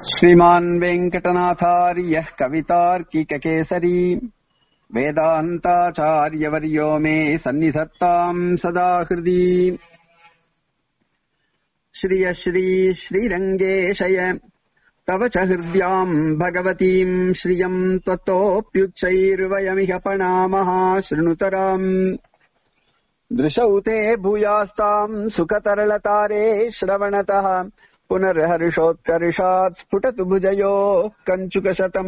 श्रीमान् वेङ्कटनाथार्यः कवितार्किककेसरी वेदान्ताचार्यवर्यो मे सन्निधत्ताम् सदा हृदि श्रिय श्री श्रीरङ्गेशय तव च हृद्याम् भगवतीम् श्रियम् त्वत्तोऽप्युच्चैर्वयमिह प्रणामः शृणुतराम् दृशौ ते भूयास्ताम् सुखतरलतारे श्रवणतः புனர்ஹர்ஷோத்கர்ஷாத் ஸ்புடது புஜயோ கஞ்சுகசதம்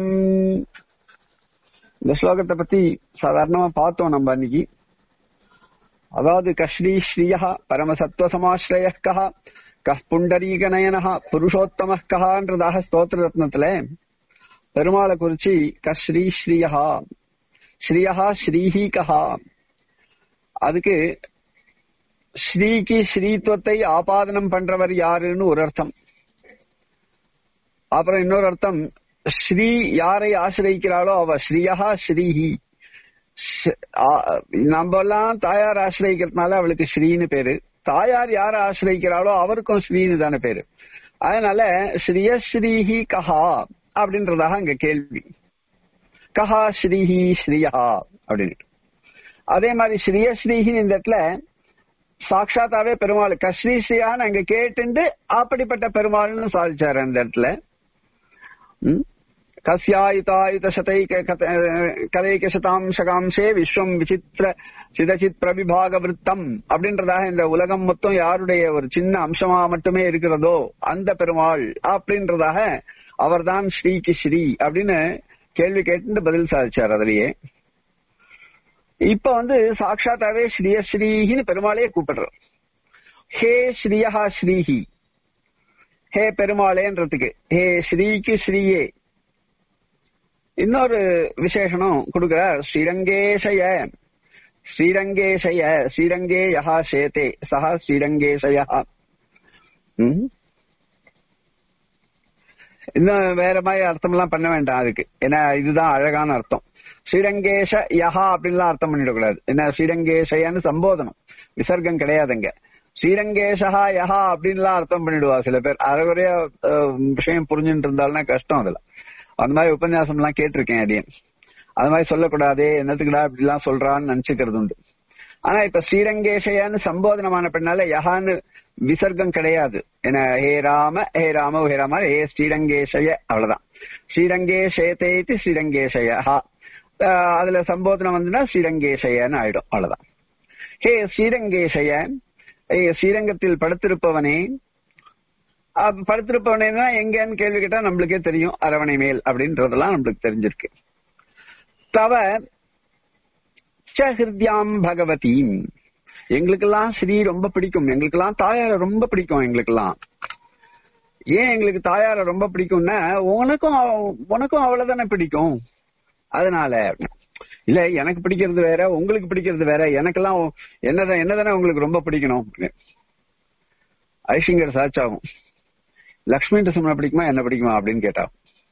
இந்த ஸ்லோகத்தை பத்தி சாதாரணமா பார்த்தோம் நம்ம அன்னைக்கு அதாவது கஸ்ரீ ஸ்ரீயா பரமசத்துவ சமாஸ்ரய கஹ கஹ் புண்டரீக நயன புருஷோத்தம கஹான்றதாக ஸ்தோத்திர ரத்னத்துல பெருமாளை குறிச்சு கஸ்ரீ ஸ்ரீயா ஸ்ரீயா ஸ்ரீஹி கஹா அதுக்கு ஸ்ரீக்கு ஸ்ரீத்துவத்தை ஆபாதனம் பண்றவர் யாருன்னு ஒரு அர்த்தம் அப்புறம் இன்னொரு அர்த்தம் ஸ்ரீ யாரை ஆசிரியிக்கிறாளோ அவ ஸ்ரீயா ஸ்ரீஹி நம்ம எல்லாம் தாயார் ஆசிரியிக்கிறதுனால அவளுக்கு ஸ்ரீன்னு பேரு தாயார் யாரை ஆசிரியிக்கிறாளோ அவருக்கும் ஸ்ரீன்னு தானே பேரு அதனால ஸ்ரீயஸ்ரீஹி கஹா அப்படின்றதாக அங்க கேள்வி கஹா ஸ்ரீஹி ஸ்ரீயா அப்படின்னு அதே மாதிரி ஸ்ரீயஸ்ரீஹின்னு இந்த இடத்துல சாட்சாத்தாவே பெருமாள் கஸ்ரீ ஸ்ரீயான்னு அங்க கேட்டுண்டு அப்படிப்பட்ட பெருமாள்னு சாதிச்சாரு அந்த இடத்துல கஸ்யாயுதாயுத சதைக கதைக சதாம்சகாம்சே விஸ்வம் விசித்திர சிதச்சித் பிரவிபாக விருத்தம் அப்படின்றதாக இந்த உலகம் மொத்தம் யாருடைய ஒரு சின்ன அம்சமா மட்டுமே இருக்கிறதோ அந்த பெருமாள் அப்படின்றதாக அவர்தான் ஸ்ரீக்கு ஸ்ரீ அப்படின்னு கேள்வி கேட்டு பதில் சாதிச்சார் அதுலயே இப்ப வந்து சாட்சாத்தாவே ஸ்ரீய ஸ்ரீஹின்னு பெருமாளையே கூப்பிடுறார் ஹே ஸ்ரீயா ஸ்ரீஹி ஹே பெருமாளேன்றதுக்கு ஹே ஸ்ரீக்கு ஸ்ரீயே இன்னொரு விசேஷனம் கொடுக்கிறார் ஸ்ரீரங்கேஷய ஸ்ரீரங்கேஷய ஸ்ரீரங்கே யஹா சேதே சஹா ஸ்ரீரங்கேஷய இன்னும் வேற மாதிரி அர்த்தம் எல்லாம் பண்ண வேண்டாம் அதுக்கு ஏன்னா இதுதான் அழகான அர்த்தம் ஸ்ரீரங்கேஷ யஹா அப்படின்லாம் அர்த்தம் பண்ணிடக்கூடாது என்ன ஸ்ரீரங்கேஷயன்னு சம்போதனம் விசர்க்கம் கிடையாதுங்க ஸ்ரீரங்கேஷா யஹா அப்படின்லாம் அர்த்தம் பண்ணிடுவா சில பேர் அறகுறைய விஷயம் புரிஞ்சுட்டு இருந்தாலும் கஷ்டம் அதுல அந்த மாதிரி உபன்யாசம் எல்லாம் கேட்டிருக்கேன் அடியன் அது மாதிரி சொல்லக்கூடாதே என்னத்துக்குடா இப்படிலாம் சொல்றான்னு நினைச்சுக்கிறது உண்டு ஆனா இப்ப ஸ்ரீரங்கேஷயான்னு சம்போதனமான பின்னால யஹான்னு விசர்க்கம் கிடையாது என்ன ஹே ராம ஹே ராம ஹே ராம ஹே ஸ்ரீரங்கேஷய அவ்வளவுதான் ஸ்ரீரங்கேஷயத்தேத்தி ஸ்ரீரங்கேஷய ஹா அதுல சம்போதனம் வந்துன்னா ஸ்ரீரங்கேஷயன்னு ஆயிடும் அவ்வளவுதான் ஹே ஸ்ரீரங்கேஷய ஏ ஸ்ரீரங்கத்தில் படுத்திருப்பவனே படுத்திருப்பவனேனா எங்கன்னு கேள்வி கேட்டா நம்மளுக்கே தெரியும் அரவணை மேல் அப்படின்றதெல்லாம் நம்மளுக்கு தெரிஞ்சிருக்கு தவ ஹிருத்யாம் பகவதீம் எங்களுக்கெல்லாம் ஸ்ரீ ரொம்ப பிடிக்கும் எங்களுக்கெல்லாம் தாயார ரொம்ப பிடிக்கும் எங்களுக்கெல்லாம் ஏன் எங்களுக்கு தாயார ரொம்ப பிடிக்கும்னா உனக்கும் உனக்கும் அவ்வளவுதானே பிடிக்கும் அதனால இல்ல எனக்கு பிடிக்கிறது வேற உங்களுக்கு பிடிக்கிறது வேற எனக்கெல்லாம் என்னதான் என்னதானே உங்களுக்கு ரொம்ப பிடிக்கணும் ஐஷிங்கர் சாச்சாகும் லக்ஷ்மி நரசிம்மனை பிடிக்குமா என்ன பிடிக்குமா அப்படின்னு கேட்டா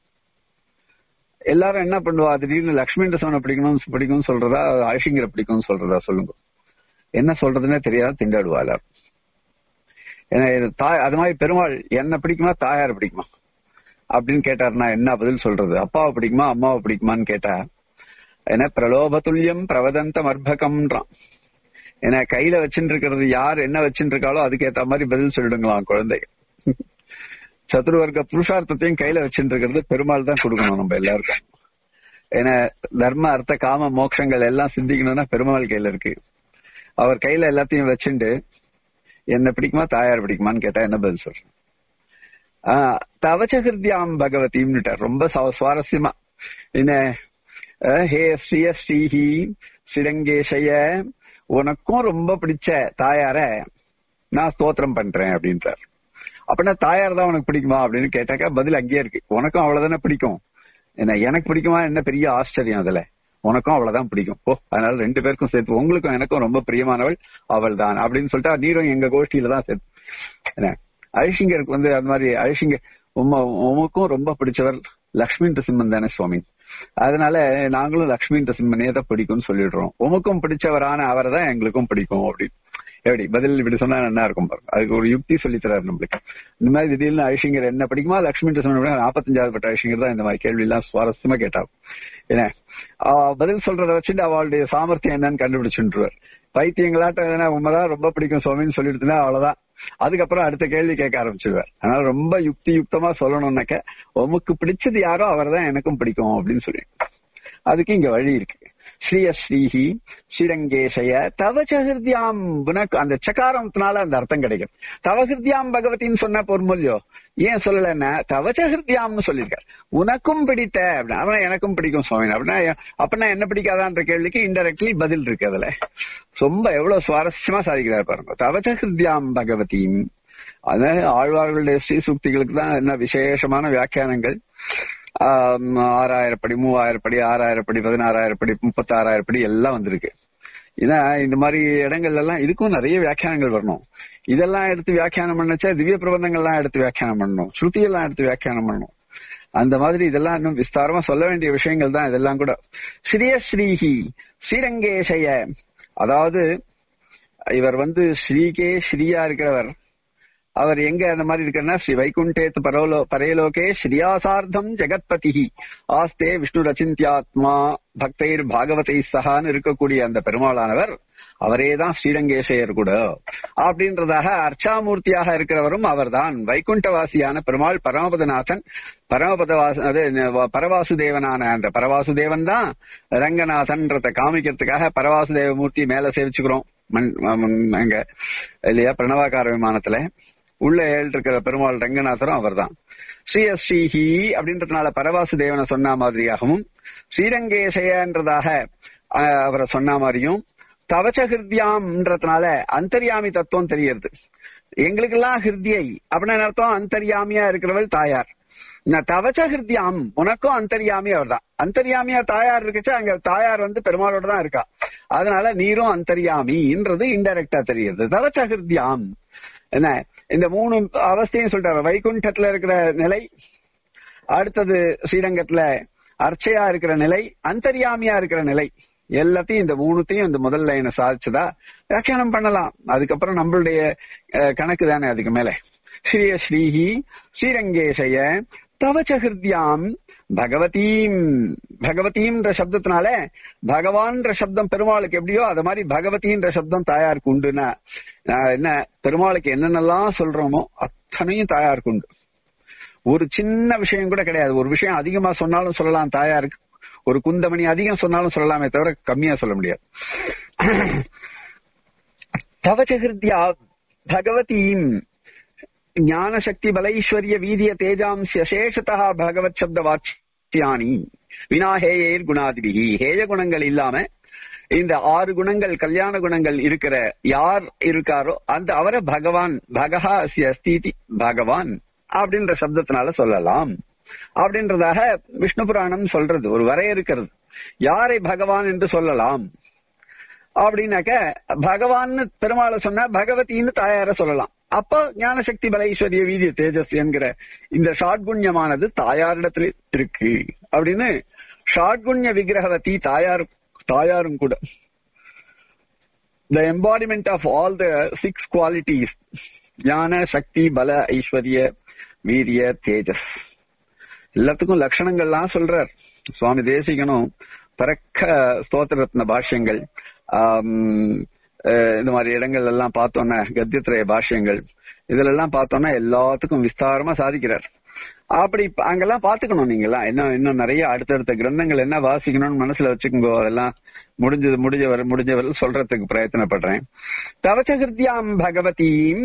எல்லாரும் என்ன பண்ணுவா திடீர்னு லக்ஷ்மி நரசிம்மனை பிடிக்கணும் பிடிக்கும்னு சொல்றதா ஐஷிங்கரை பிடிக்கும்னு சொல்றதா சொல்லுங்க என்ன சொல்றதுன்னே தெரியாது திண்டாடுவா எல்லாரும் ஏன்னா தாய் அது மாதிரி பெருமாள் என்ன பிடிக்குமா தாயார் பிடிக்குமா அப்படின்னு கேட்டாருன்னா என்ன பதில் சொல்றது அப்பாவை பிடிக்குமா அம்மாவை பிடிக்குமான்னு கேட்டா என்ன பிரலோபத்துல்யம் பிரவதந்த மர்பகம்ன்றான் ஏன்னா கையில வச்சுட்டு இருக்கிறது யார் என்ன வச்சுட்டு இருக்காளோ அதுக்கேத்த மாதிரி பதில் சொல்லிடுங்களாம் குழந்தைங்க சதுர்வர்க்க புருஷார்த்தத்தையும் கையில வச்சுட்டு இருக்கிறது பெருமாள் தான் கொடுக்கணும் நம்ம எல்லாருக்கும் ஏன்னா தர்ம அர்த்த காம மோட்சங்கள் எல்லாம் சிந்திக்கணும்னா பெருமாள் கையில இருக்கு அவர் கையில எல்லாத்தையும் வச்சுண்டு என்ன பிடிக்குமா தாயார் பிடிக்குமான்னு கேட்டா என்ன பதில் சொல்றேன் ஆஹ் தவச்சகிருத்தியாம் பகவதிம்னுட்டார் ரொம்ப சுவாரஸ்யமா என்ன ஹே ஸ்ரீய ஸ்ரீஹி ஸ்ரீரங்கேஷய உனக்கும் ரொம்ப பிடிச்ச தாயார நான் ஸ்தோத்திரம் பண்றேன் அப்படின்றார் அப்படின்னா தாயார் தான் உனக்கு பிடிக்குமா அப்படின்னு கேட்டாக்கா பதில் அங்கேயே இருக்கு உனக்கும் அவ்வளவுதானே பிடிக்கும் என்ன எனக்கு பிடிக்குமா என்ன பெரிய ஆச்சரியம் அதுல உனக்கும் அவ்வளவுதான் பிடிக்கும் ஓ அதனால ரெண்டு பேருக்கும் சேர்த்து உங்களுக்கும் எனக்கும் ரொம்ப பிரியமானவள் அவள் தான் அப்படின்னு சொல்லிட்டு நீரும் எங்க கோஷ்டியில தான் சேர்த்து என்ன அழிசிங்கருக்கு வந்து அந்த மாதிரி அழிசிங்க உம உமக்கும் ரொம்ப பிடிச்சவர் லக்ஷ்மி நரசிம்மன் தானே சுவாமி அதனால நாங்களும் லக்ஷ்மி நரசிம்மனே தான் பிடிக்கும்னு சொல்லிடுறோம் உமக்கும் பிடிச்சவரான அவரை தான் எங்களுக்கும் பிடிக்கும் அப்படின்னு எப்படி பதில் இப்படி சொன்னா என்ன இருக்கும் பாருங்க அதுக்கு ஒரு யுக்தி சொல்லித்தராரு நம்மளுக்கு இந்த மாதிரி திடீர்னு ஐஷிங்கர் என்ன படிக்குமா லட்சுமி சொன்ன நாற்பத்தஞ்சாவது பட்ட ஐஷிங்கர் தான் இந்த மாதிரி கேள்வி எல்லாம் சுவாரஸ்யமா கேட்டாங்க என்ன பதில் சொல்றத வச்சுட்டு அவளுடைய சாமர்த்தியம் என்னன்னு கண்டுபிடிச்சுருவார் பைத்தியங்களாட்ட எதனா உண்மைதான் ரொம்ப பிடிக்கும் சுவாமின்னு சொல்லிட்டுனா அவ்வளவுதான் அதுக்கப்புறம் அடுத்த கேள்வி கேட்க ஆரம்பிச்சிருவார் அதனால ரொம்ப யுக்தி யுக்தமா சொல்லணும்னாக்க உமக்கு பிடிச்சது யாரோ அவர் தான் எனக்கும் பிடிக்கும் அப்படின்னு சொல்லி அதுக்கு இங்க வழி இருக்கு ஸ்ரீய ஸ்ரீஹி ஸ்ரீரங்கேசய தவ சகிருத்தியாம் உனக்கு அந்த சகாரத்தினால அந்த அர்த்தம் கிடைக்கும் தவ ஹிருத்தியாம் பகவதின்னு சொன்ன பொறுமொழியோ ஏன் சொல்லலன்னா தவ சகிருத்தியாம்னு சொல்லியிருக்காரு உனக்கும் பிடித்த அப்படின்னா அவன் எனக்கும் பிடிக்கும் சுவாமி அப்படின்னா அப்படின்னா என்ன பிடிக்காதான்ற கேள்விக்கு இன்டெரக்ட்லி பதில் இருக்கு அதுல ரொம்ப எவ்வளவு சுவாரஸ்யமா சாதிக்கிறார் பாருங்க தவ சகிருத்தியாம் பகவதியும் அதாவது ஆழ்வார்களுடைய ஸ்ரீ சூக்திகளுக்கு தான் என்ன விசேஷமான வியாக்கியானங்கள் ஆறாயிரப்படி மூவாயிரப்படி ஆறாயிரப்படி பதினாறாயிரப்படி முப்பத்தாறாயிரப்படி எல்லாம் வந்திருக்கு ஏன்னா இந்த மாதிரி இடங்கள்ல எல்லாம் இதுக்கும் நிறைய வியாக்கியானங்கள் வரணும் இதெல்லாம் எடுத்து வியாக்கியானம் பண்ணச்சா திவ்ய பிரபந்தங்கள்லாம் எடுத்து வியாக்கியானம் பண்ணணும் ஸ்ருதி எல்லாம் எடுத்து வியாக்கியானம் பண்ணணும் அந்த மாதிரி இதெல்லாம் இன்னும் விஸ்தாரமா சொல்ல வேண்டிய விஷயங்கள் தான் இதெல்லாம் கூட ஸ்ரீய ஸ்ரீஹி ஸ்ரீரங்கேசய அதாவது இவர் வந்து ஸ்ரீகே ஸ்ரீயா இருக்கிறவர் அவர் எங்க அந்த மாதிரி இருக்கிறனா ஸ்ரீ வைகுண்டேத் பரவலோ பரேலோகே ஸ்ரீயாசார்த்தம் ஜெகத்பதி ஆஸ்தே விஷ்ணு ரச்சிந்தியாத்மா பக்தைர் பாகவதை சகான்னு இருக்கக்கூடிய அந்த பெருமாளானவர் அவரே தான் ஸ்ரீரங்கேசையர் கூட அப்படின்றதாக அர்ச்சாமூர்த்தியாக இருக்கிறவரும் அவர்தான் வைகுண்டவாசியான பெருமாள் பரமபதநாதன் பரமபதவாச அது பரவாசுதேவனான அந்த பரவாசுதேவன் தான் ரங்கநாதன்றத காமிக்கிறதுக்காக பரவாசுதேவ மூர்த்தி மேல சேவிச்சுக்கிறோம் அங்க இல்லையா பிரணவாகார விமானத்துல உள்ள ஏழு இருக்கிற பெருமாள் ரங்கநாதரும் அவர் தான் ஸ்ரீஹி அப்படின்றதுனால பரவாசு தேவனை சொன்ன மாதிரியாகவும் ஸ்ரீரங்கேசயன்றதாக அவரை சொன்ன மாதிரியும் தவச்ச ஹிருத்யாம்ன்றதுனால அந்தர்யாமி தத்துவம் தெரியறது எங்களுக்கெல்லாம் ஹிருத்தியை அப்படின்னு அர்த்தம் அந்தர்யாமியா இருக்கிறவள் தாயார் தவச்ச ஹிருத்யாம் உனக்கும் அந்தர்யாமி அவர் தான் அந்தர்யாமியா தாயார் இருக்குச்சு அங்க தாயார் வந்து பெருமாளோட தான் இருக்கா அதனால நீரும் அந்தர்யாமின்றது இன்டெரக்டா தெரியுது தவச்ச ஹிருத்யாம் என்ன இந்த மூணு அவஸ்தையும் சொல்றாரு வைகுண்டத்துல இருக்கிற நிலை அடுத்தது ஸ்ரீரங்கத்துல அர்ச்சையா இருக்கிற நிலை அந்தர்யாமியா இருக்கிற நிலை எல்லாத்தையும் இந்த மூணுத்தையும் இந்த முதல் லைனை சாதிச்சதா வியாக்கியானம் பண்ணலாம் அதுக்கப்புறம் நம்மளுடைய கணக்கு தானே அதுக்கு மேல ஸ்ரீய ஸ்ரீஹி ஸ்ரீரங்கேசய தவச்ச ஹிருத்யாம் பகவதீம் பகவதீன்ற சப்தத்தினால பகவான்ற சப்தம் பெருமாளுக்கு எப்படியோ அது மாதிரி பகவதின்ற சப்தம் தாயாருக்கு உண்டுன்னா என்ன பெருமாளுக்கு என்னென்னலாம் சொல்றோமோ அத்தனையும் தாயாருக்கு உண்டு ஒரு சின்ன விஷயம் கூட கிடையாது ஒரு விஷயம் அதிகமா சொன்னாலும் சொல்லலாம் தாயாருக்கு ஒரு குந்தமணி அதிகம் சொன்னாலும் சொல்லலாமே தவிர கம்மியா சொல்ல முடியாது தவச்சகிருத்தியா பகவதீம் ஞான சக்தி பலைஸ்வரிய வீதிய தேஜாம்சிய சேஷதா பகவத் சப்த வாட்சியானி வினாஹேயர் குணாதிபிகி ஹேய குணங்கள் இல்லாம இந்த ஆறு குணங்கள் கல்யாண குணங்கள் இருக்கிற யார் இருக்காரோ அந்த அவரை பகவான் பகஹா அஸ்தி பகவான் அப்படின்ற சப்தத்தினால சொல்லலாம் அப்படின்றதாக விஷ்ணு புராணம் சொல்றது ஒரு வரையறுக்கிறது யாரை பகவான் என்று சொல்லலாம் அப்படின்னாக்க பகவான்னு பெருமாளை சொன்னா பகவதின்னு தாயார சொல்லலாம் அப்ப ஞானசக்தி பலைஸ்வரிய வீதிய தேஜஸ் என்கிற இந்த ஷாட்குண்யமானது தாயாரிடத்துல இருக்கு அப்படின்னு ஷாட்குண்ய விக்கிரகவதி தாயார் தாயாரும் கூட the embodiment of all the six qualities ஞான சக்தி பல ஐஸ்வர்ய வீரிய தேஜஸ் எல்லாத்துக்கும் லட்சணங்கள்லாம் சொல்றார் சுவாமி தேசிகனும் பறக்க ஸ்தோத்திரத்ன பாஷ்யங்கள் இந்த மாதிரி இடங்கள் எல்லாம் பார்த்தோன்னா கத்தியத்திரைய பாஷ்யங்கள் இதுல எல்லாம் பார்த்தோம்னா எல்லாத்துக்கும் விஸ்தாரமா சாதிக்கிறார் அப்படி அங்கெல்லாம் பாத்துக்கணும் நீங்கெல்லாம் இன்னும் இன்னும் நிறைய அடுத்தடுத்த கிரந்தங்கள் என்ன வாசிக்கணும்னு மனசுல வச்சுக்கோங்க அதெல்லாம் முடிஞ்சது முடிஞ்சவர் முடிஞ்சவர் சொல்றதுக்கு பிரயத்தனப்படுறேன் தவச்சகிருத்தியாம் பகவதீம்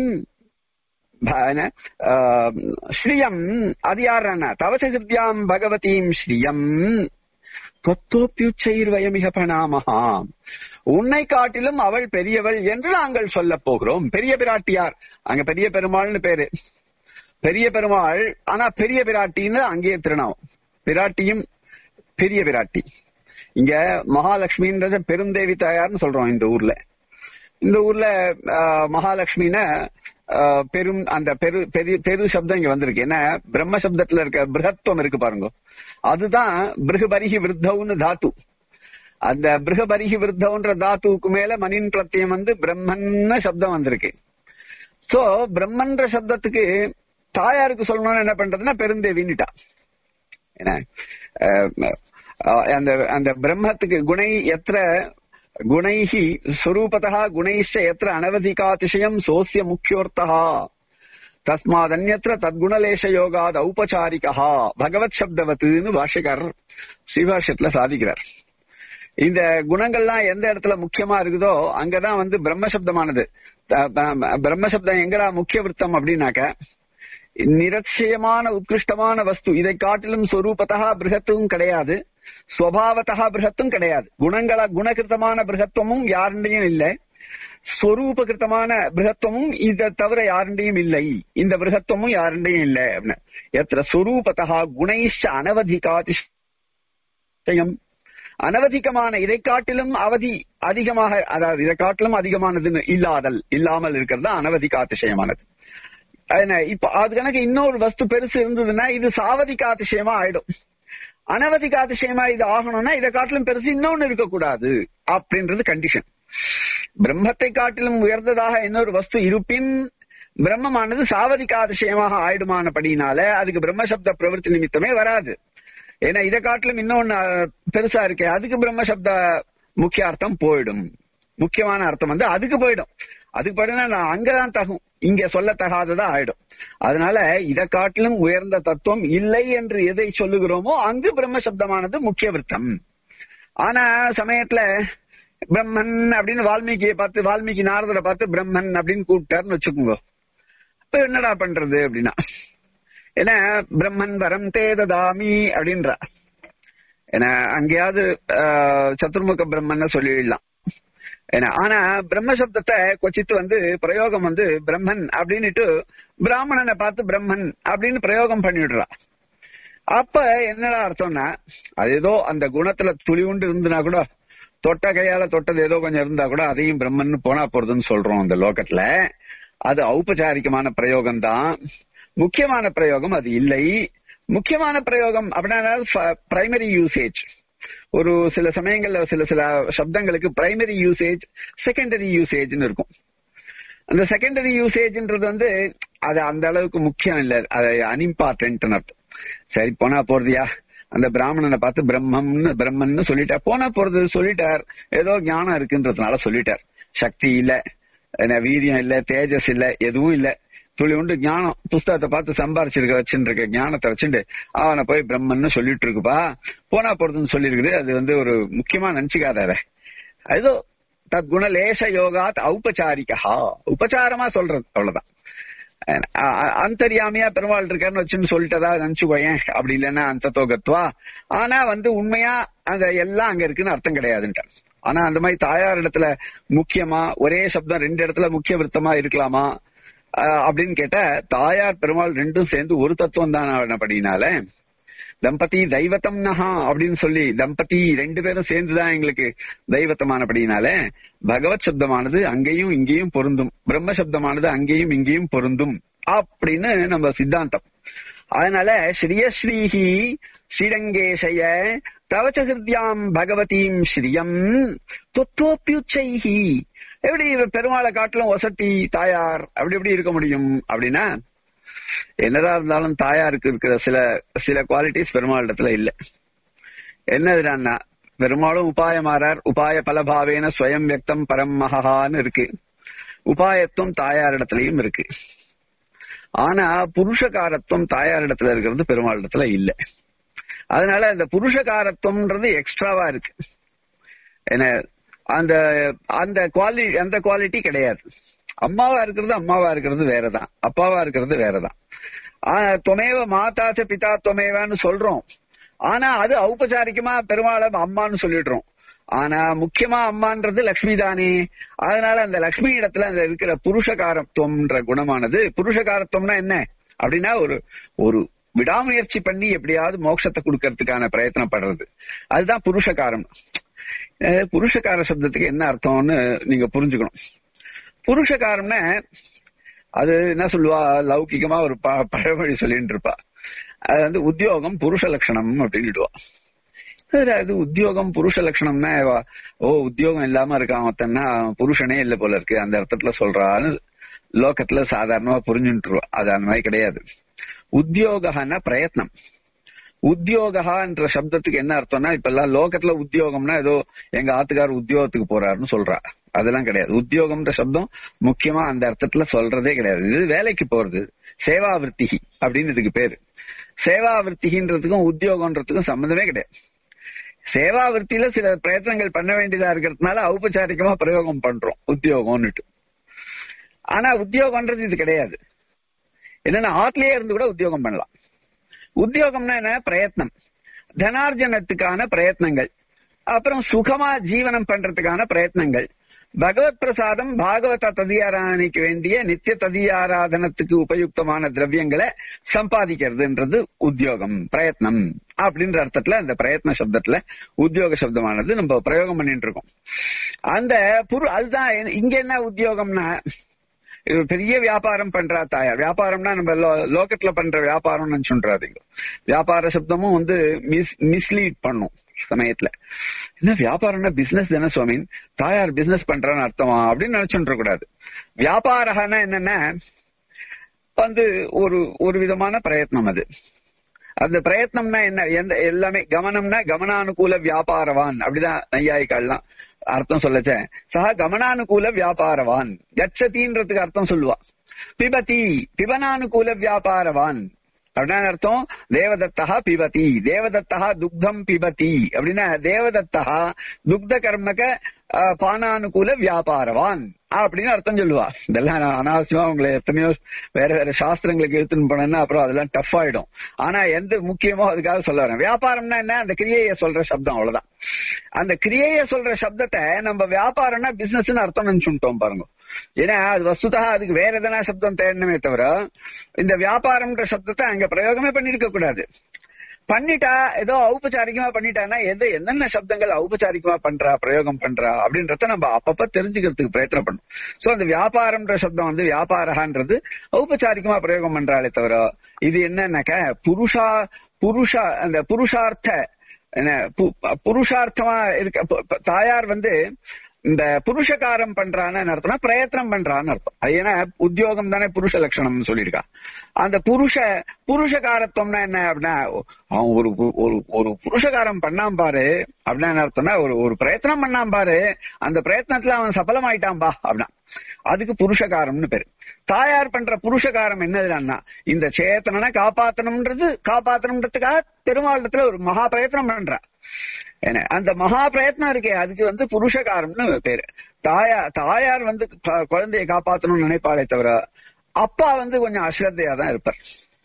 ஸ்ரீயம் அது யாருன்னா தவச்சகிருத்தியாம் பகவதீம் ஸ்ரீயம் தொத்தோப்பியுச்சைர் வயமிக பணாமகா உன்னை காட்டிலும் அவள் பெரியவள் என்று நாங்கள் சொல்ல போகிறோம் பெரிய பிராட்டியார் அங்க பெரிய பெருமாள்னு பேரு பெரிய பெருமாள் ஆனா பெரிய பிராட்டின்னு அங்கேயே திருநாமம் பிராட்டியும் பெரிய பிராட்டி இங்க மகாலட்சுமின்றத பெருந்தேவி தாயார்னு சொல்றோம் இந்த ஊர்ல இந்த ஊர்ல மகாலட்சுமின பெரும் அந்த பெரு பெரிய பெரு சப்தம் இங்க வந்திருக்கு ஏன்னா பிரம்ம சப்தத்துல இருக்க பிருகத்துவம் இருக்கு பாருங்க அதுதான் பிருகுபரிகி விருத்தவுன்னு தாத்து அந்த பிருகபரிகி விருத்தம்ன்ற தாத்துவுக்கு மேல மணின் பிரத்தியம் வந்து பிரம்மன்னு சப்தம் வந்திருக்கு சோ பிரம்மன்ற சப்தத்துக்கு தாயாருக்கு சொல்லணும்னு என்ன பண்றதுன்னா பெருந்தேவின்னுட்டா என்ன அந்த அந்த பிரம்மத்துக்கு குணை எத்திர குணைஹி ஸ்வரூபதா குணைஷ்ட எத்திர அனவதிகாதிசயம் சோசிய முக்கியோர்த்தா தஸ்மாதன்யத்திர தத்குணலேச யோகாத் ஔபச்சாரிகா பகவத் சப்தவத்துன்னு பாஷ்யக்காரர் ஸ்ரீபாஷ்யத்துல சாதிக்கிறார் இந்த குணங்கள்லாம் எந்த இடத்துல முக்கியமா இருக்குதோ அங்கதான் வந்து பிரம்மசப்தமானது பிரம்மசப்தம் எங்கடா முக்கிய விருத்தம் அப்படின்னாக்க நிரட்சயமான உத்கிருஷ்டமான வஸ்து இதை காட்டிலும் சொரூபத்தா பிருகத்தும் கிடையாது ஸ்வபாவத்தா பிருகத்தும் கிடையாது குணங்கள குணகிருத்தமான பிருகத்துவமும் யாருண்டையும் இல்லை ஸ்வரூபகிருத்தமான பிருகத்துவமும் இதை தவிர யாருண்டையும் இல்லை இந்த பிருகத்துவமும் யாருண்டையும் இல்லை அப்படின்னு எத்திர ஸ்வரூபத்தா குணைஷ்ட அனவதிகாதிஷயம் அனவதிகமான இதை காட்டிலும் அவதி அதிகமாக அதாவது இதை காட்டிலும் அதிகமானதுன்னு இல்லாதல் இல்லாமல் இருக்கிறது அனவதிகாதிசயமானது இப்ப அது கணக்கு இன்னொரு வஸ்து பெருசு இருந்ததுன்னா இது சாவதிகாதிசயமா ஆயிடும் அனவதிகாதிசயமா இது ஆகணும்னா இதை காட்டிலும் பெருசு இன்னொன்னு இருக்கக்கூடாது அப்படின்றது கண்டிஷன் பிரம்மத்தை காட்டிலும் உயர்ந்ததாக இன்னொரு வஸ்து இருப்பின் பிரம்மமானது சாவதிகாதிசயமாக ஆயிடுமானபடினால அதுக்கு பிரம்மசப்த பிரவருத்தி நிமித்தமே வராது ஏன்னா இதை காட்டிலும் இன்னொன்னு பெருசா இருக்கே அதுக்கு பிரம்மசப்த முக்கிய அர்த்தம் போயிடும் முக்கியமான அர்த்தம் வந்து அதுக்கு போயிடும் அதுக்கு போயிடும்னா அங்கதான் தகும் இங்க சொல்லத்தகாததா ஆயிடும் அதனால இதை காட்டிலும் உயர்ந்த தத்துவம் இல்லை என்று எதை சொல்லுகிறோமோ அங்கு பிரம்மசப்தமானது முக்கிய விருத்தம் ஆனா சமயத்துல பிரம்மன் அப்படின்னு வால்மீகியை பார்த்து வால்மீகி நாரதரை பார்த்து பிரம்மன் அப்படின்னு கூப்பிட்டாருன்னு வச்சுக்கோங்க இப்ப என்னடா பண்றது அப்படின்னா ஏன்னா பிரம்மன் வரம் தேததாமி அப்படின்றா ஏன்னா அங்கேயாவது சத்துர்முக பிரம்மன் சொல்லிடலாம் ஏன்னா ஆனா பிரம்ம சப்தத்தை கொச்சித்து வந்து பிரயோகம் வந்து பிரம்மன் அப்படின்னுட்டு பிராமணனை பார்த்து பிரம்மன் அப்படின்னு பிரயோகம் பண்ணிடுறா அப்ப என்னடா அர்த்தம்னா அது ஏதோ அந்த குணத்துல துளி உண்டு இருந்துனா கூட தொட்ட கையால தொட்டது ஏதோ கொஞ்சம் இருந்தா கூட அதையும் பிரம்மன் போனா போறதுன்னு சொல்றோம் அந்த லோகத்துல அது ஔபச்சாரிகமான பிரயோகம் தான் முக்கியமான பிரயோகம் அது இல்லை முக்கியமான பிரயோகம் அப்படின்னா பிரைமரி யூசேஜ் ஒரு சில சமயங்கள்ல சில சில சப்தங்களுக்கு பிரைமரி யூசேஜ் செகண்டரி யூசேஜ்னு இருக்கும் அந்த செகண்டரி யூசேஜ்ன்றது வந்து அது அந்த அளவுக்கு முக்கியம் இல்ல அது அன்இம்பார்ட்டன்ட் அர்த்தம் சரி போனா போறதியா அந்த பிராமணனை பார்த்து பிரம்மம்னு பிரம்மன்னு சொல்லிட்டார் போனா போறது சொல்லிட்டார் ஏதோ ஞானம் இருக்குன்றதுனால சொல்லிட்டார் சக்தி இல்ல வீரியம் இல்ல தேஜஸ் இல்ல எதுவும் இல்ல துளி உண்டு ஞானம் புஸ்தகத்தை பார்த்து சம்பாரிச்சிருக்க வச்சுட்டு இருக்க ஞானத்தை வச்சுட்டு அவனை போய் பிரம்மன்னு சொல்லிட்டு இருக்குப்பா போனா போறதுன்னு சொல்லிருக்குது அது வந்து ஒரு முக்கியமா நினைச்சுக்காத ஏதோ தத்குண லேச யோகாத் ஔபச்சாரிகா உபச்சாரமா சொல்றது அவ்வளவுதான் அந்தரியாமையா பெருமாள் இருக்காருன்னு வச்சுன்னு சொல்லிட்டதா நினைச்சுக்கோயேன் அப்படி இல்லைன்னா அந்த தோகத்துவா ஆனா வந்து உண்மையா அந்த எல்லாம் அங்க இருக்குன்னு அர்த்தம் கிடையாதுன்ட்டார் ஆனா அந்த மாதிரி தாயார் இடத்துல முக்கியமா ஒரே சப்தம் ரெண்டு இடத்துல முக்கிய விருத்தமா இருக்கலாமா அப்படின்னு கேட்ட தாயார் பெருமாள் ரெண்டும் சேர்ந்து ஒரு தத்துவம் தான் அப்படின்னால தம்பதி தெய்வத்தம் நகா அப்படின்னு சொல்லி தம்பதி ரெண்டு பேரும் சேர்ந்துதான் எங்களுக்கு தெய்வத்தமானபடினால பகவத் சப்தமானது அங்கேயும் இங்கேயும் பொருந்தும் பிரம்ம சப்தமானது அங்கேயும் இங்கேயும் பொருந்தும் அப்படின்னு நம்ம சித்தாந்தம் அதனால ஸ்ரீயஸ்ரீஹி ஸ்ரீரங்கேசய தவச்ச ஹிருத்யாம் பகவதீம் ஸ்ரீயம் தொத்தோப்பியுச்சைஹி எப்படி பெருமாளை காட்டிலும் ஒசட்டி தாயார் அப்படி எப்படி இருக்க முடியும் அப்படின்னா என்னதான் இருந்தாலும் தாயாருக்கு இருக்கிற சில சில குவாலிட்டிஸ் பெருமாள் இடத்துல இல்ல என்னதுன்னா பெருமாளும் உபாயமாறார் உபாய பலபாவேன ஸ்வயம் வியக்தம் பரம் மகான்னு இருக்கு உபாயத்துவம் தாயார் இடத்துலயும் இருக்கு ஆனா புருஷகாரத்துவம் தாயார் இடத்துல இருக்கிறது பெருமாள் இடத்துல இல்ல அதனால அந்த புருஷகாரத்துவம்ன்றது எக்ஸ்ட்ராவா இருக்கு என்ன அந்த அந்த குவாலிட்டி அந்த குவாலிட்டி கிடையாது அம்மாவா இருக்கிறது அம்மாவா இருக்கிறது வேறதான் அப்பாவா இருக்கிறது வேறதான் தொமேவ மாதாச்ச பிதா தொமேவான்னு சொல்றோம் ஆனா அது ஔபச்சாரிகமா பெருமாளை அம்மான்னு சொல்லிடுறோம் ஆனா முக்கியமா அம்மான்றது லக்ஷ்மி தானே அதனால அந்த லக்ஷ்மி இடத்துல அந்த இருக்கிற புருஷகாரத்துவம்ன்ற குணமானது புருஷகாரத்துவம்னா என்ன அப்படின்னா ஒரு ஒரு விடாமுயற்சி பண்ணி எப்படியாவது மோட்சத்தை கொடுக்கறதுக்கான பிரயத்தனப்படுறது அதுதான் புருஷகாரம் புருஷகார சப்தத்துக்கு என்ன அர்த்தம்னு நீங்க புரிஞ்சுக்கணும் புருஷகாரம்னா அது என்ன சொல்லுவா லௌகிகமா ஒரு பழமொழி சொல்லிட்டு இருப்பா அது வந்து உத்தியோகம் புருஷ லட்சணம் அப்படின்னுடுவா சரி, அது உத்தியோகம் புருஷ லட்சணம்னா வா- ஓ உத்தியோகம் இல்லாம இருக்கான் ஒருத்தன்னா அவன் புருஷனே இல்ல போல இருக்கு அந்த அர்த்தத்துல சொல்றான்னு லோகத்துல சாதாரணமா புரிஞ்சுட்டுருவோம் அது அந்த மாதிரி கிடையாது உத்தியோகன்னா பிரயத்னம் உத்தியோகன்ற சப்தத்துக்கு என்ன அர்த்தம்னா இப்ப எல்லாம் லோகத்துல உத்தியோகம்னா ஏதோ எங்க ஆத்துக்கார் உத்தியோகத்துக்கு போறாருன்னு சொல்றா அதெல்லாம் கிடையாது உத்தியோகம்ன்ற சப்தம் முக்கியமா அந்த அர்த்தத்துல சொல்றதே கிடையாது இது வேலைக்கு போறது சேவா விருத்திகி அப்படின்னு இதுக்கு பேரு சேவா விருத்திகின்றதுக்கும் உத்தியோகம்ன்றதுக்கும் சம்மந்தமே கிடையாது சேவா விருத்தியில சில பிரயத்தனங்கள் பண்ண வேண்டியதா இருக்கிறதுனால ஔபச்சாரிகமா பிரயோகம் பண்றோம் உத்தியோகம்னுட்டு ஆனா உத்தியோகம்ன்றது இது கிடையாது என்னன்னா ஆட்லயே இருந்து கூட உத்தியோகம் பண்ணலாம் உத்தியோகம்னா என்ன பிரயத்னம் தனார்ஜனத்துக்கான பிரயத்னங்கள் அப்புறம் சுகமா ஜீவனம் பண்றதுக்கான பிரயத்னங்கள் பகவத் பிரசாதம் பாகவத ததியாராதனைக்கு வேண்டிய நித்திய ததியாராதனத்துக்கு உபயுக்தமான திரவியங்களை சம்பாதிக்கிறதுன்றது உத்தியோகம் பிரயத்னம் அப்படின்ற அர்த்தத்துல அந்த பிரயத்ன சப்தத்துல உத்தியோக சப்தமானது நம்ம பிரயோகம் பண்ணிட்டு இருக்கோம் அந்த புரு அதுதான் என்ன- இங்க என்ன உத்தியோகம்னா இது பெரிய வியாபாரம் பண்றா தாயார் வியாபாரம்னா நம்ம லோ- லோகத்துல பண்ற வியாபாரம் நினைச்சுன்றாதீங்க வியாபார சப்தமும் வந்து மிஸ் மிஸ்லீட் பண்ணும் சமயத்துல என்ன வியாபாரம்னா பிசினஸ் தானே சுவாமி தாயார் பிசினஸ் பண்றான்னு அர்த்தமா அப்படின்னு நினைச்சுட்டு கூடாது வியாபாரம்னா என்னன்னா வந்து ஒரு ஒரு விதமான பிரயத்னம் அது அந்த பிரயத்னம்னா என்ன எந்த எல்லாமே கவனம்னா கமனானுகூல வியாபாரவான் அப்படிதான் நையாயிக்கால்லாம் அர்த்தம் சொல்லச்சேன் சஹா கமனானுகூல வியாபாரவான் கச்சதின்றதுக்கு அர்த்தம் சொல்லுவா பிபதி பிபனானுகூல வியாபாரவான் அப்படின்னா அர்த்தம் தேவதத்தா பிபதி தேவதத்தா துக்தம் பிபதி அப்படின்னா தேவதத்தா துக்த கர்மக அஹ், பானானுகூல வியாபாரவான் அப்படின்னு அர்த்தம் சொல்லுவா இதெல்லாம் நான் அனாவசியமா உங்களை எத்தனையோ வேற வேற சாஸ்திரங்களுக்கு எடுத்துன்னு போனேன்னா அப்புறம் அதெல்லாம் டஃப் ஆயிடும் ஆனா எந்த முக்கியமோ அதுக்காக சொல்ல வரேன் வியாபாரம்னா என்ன அந்த கிரியையை சொல்ற சப்தம் அவ்வளவுதான் அந்த கிரியையை சொல்ற சப்தத்தை நம்ம வியாபாரம்னா பிசினஸ்னு அர்த்தம் நினைச்சுட்டோம் பாருங்க ஏன்னா அது வஸ்துதா அதுக்கு வேற எதனா சப்தம் தேடணுமே தவிர இந்த வியாபாரம்ன்ற சப்தத்தை அங்க பிரயோகமே பண்ணிருக்க கூடாது பண்ணிட்டா ஏதோ ஔபச்சாரிகமா பண்ணிட்டானா எது என்னென்ன சப்தங்கள் ஔபச்சாரிகமா பண்றா பிரயோகம் பண்றா அப்படின்றத நம்ம அப்பப்ப தெரிஞ்சுக்கிறதுக்கு பிரயத்தனம் பண்ணும் சோ அந்த வியாபாரம்ன்ற சப்தம் வந்து வியாபாரகான்றது ஔபச்சாரிகமா பிரயோகம் பண்றாளே தவிர இது என்னன்னாக்க புருஷா புருஷா அந்த புருஷார்த்த என்ன பு- புருஷார்த்தமா இருக்க பு- பு- தாயார் வந்து இந்த புருஷகாரம் பண்றான்னு அர்த்தம்னா பிரயத்னம் பண்றான்னு அர்த்தம் அது ஏன்னா உத்தியோகம் தானே புருஷ லட்சணம்னு சொல்லியிருக்கா அந்த புருஷ புருஷகாரத்துவம்னா என்ன அப்படின்னா அவன் ஒரு ஒரு ஒரு புருஷகாரம் பண்ணாம பாரு அப்படின்னா என்ன அர்த்தம்னா ஒரு ஒரு பிரயத்னம் பண்ணாம பாரு அந்த பிரயத்னத்துல அவன் சபலமாயிட்டான் பா அப்படின்னா அதுக்கு புருஷகாரம்னு பேரு தாயார் பண்ற புருஷகாரம் என்னதுன்னா இந்த சேத்தனனை காப்பாத்தணும்ன்றது காப்பாத்தணும்ன்றதுக்காக பெருமாளத்துல ஒரு மகா பிரயத்னம் பண்றா என்ன அந்த மகா பிரயத்னம் இருக்கே அதுக்கு வந்து புருஷகாரம்னு பேரு தாயா தாயார் வந்து க- குழந்தையை காப்பாத்தணும்னு நினைப்பாளே தவிர அப்பா வந்து கொஞ்சம் அஸ்ரத்தையா தான் இருப்பார்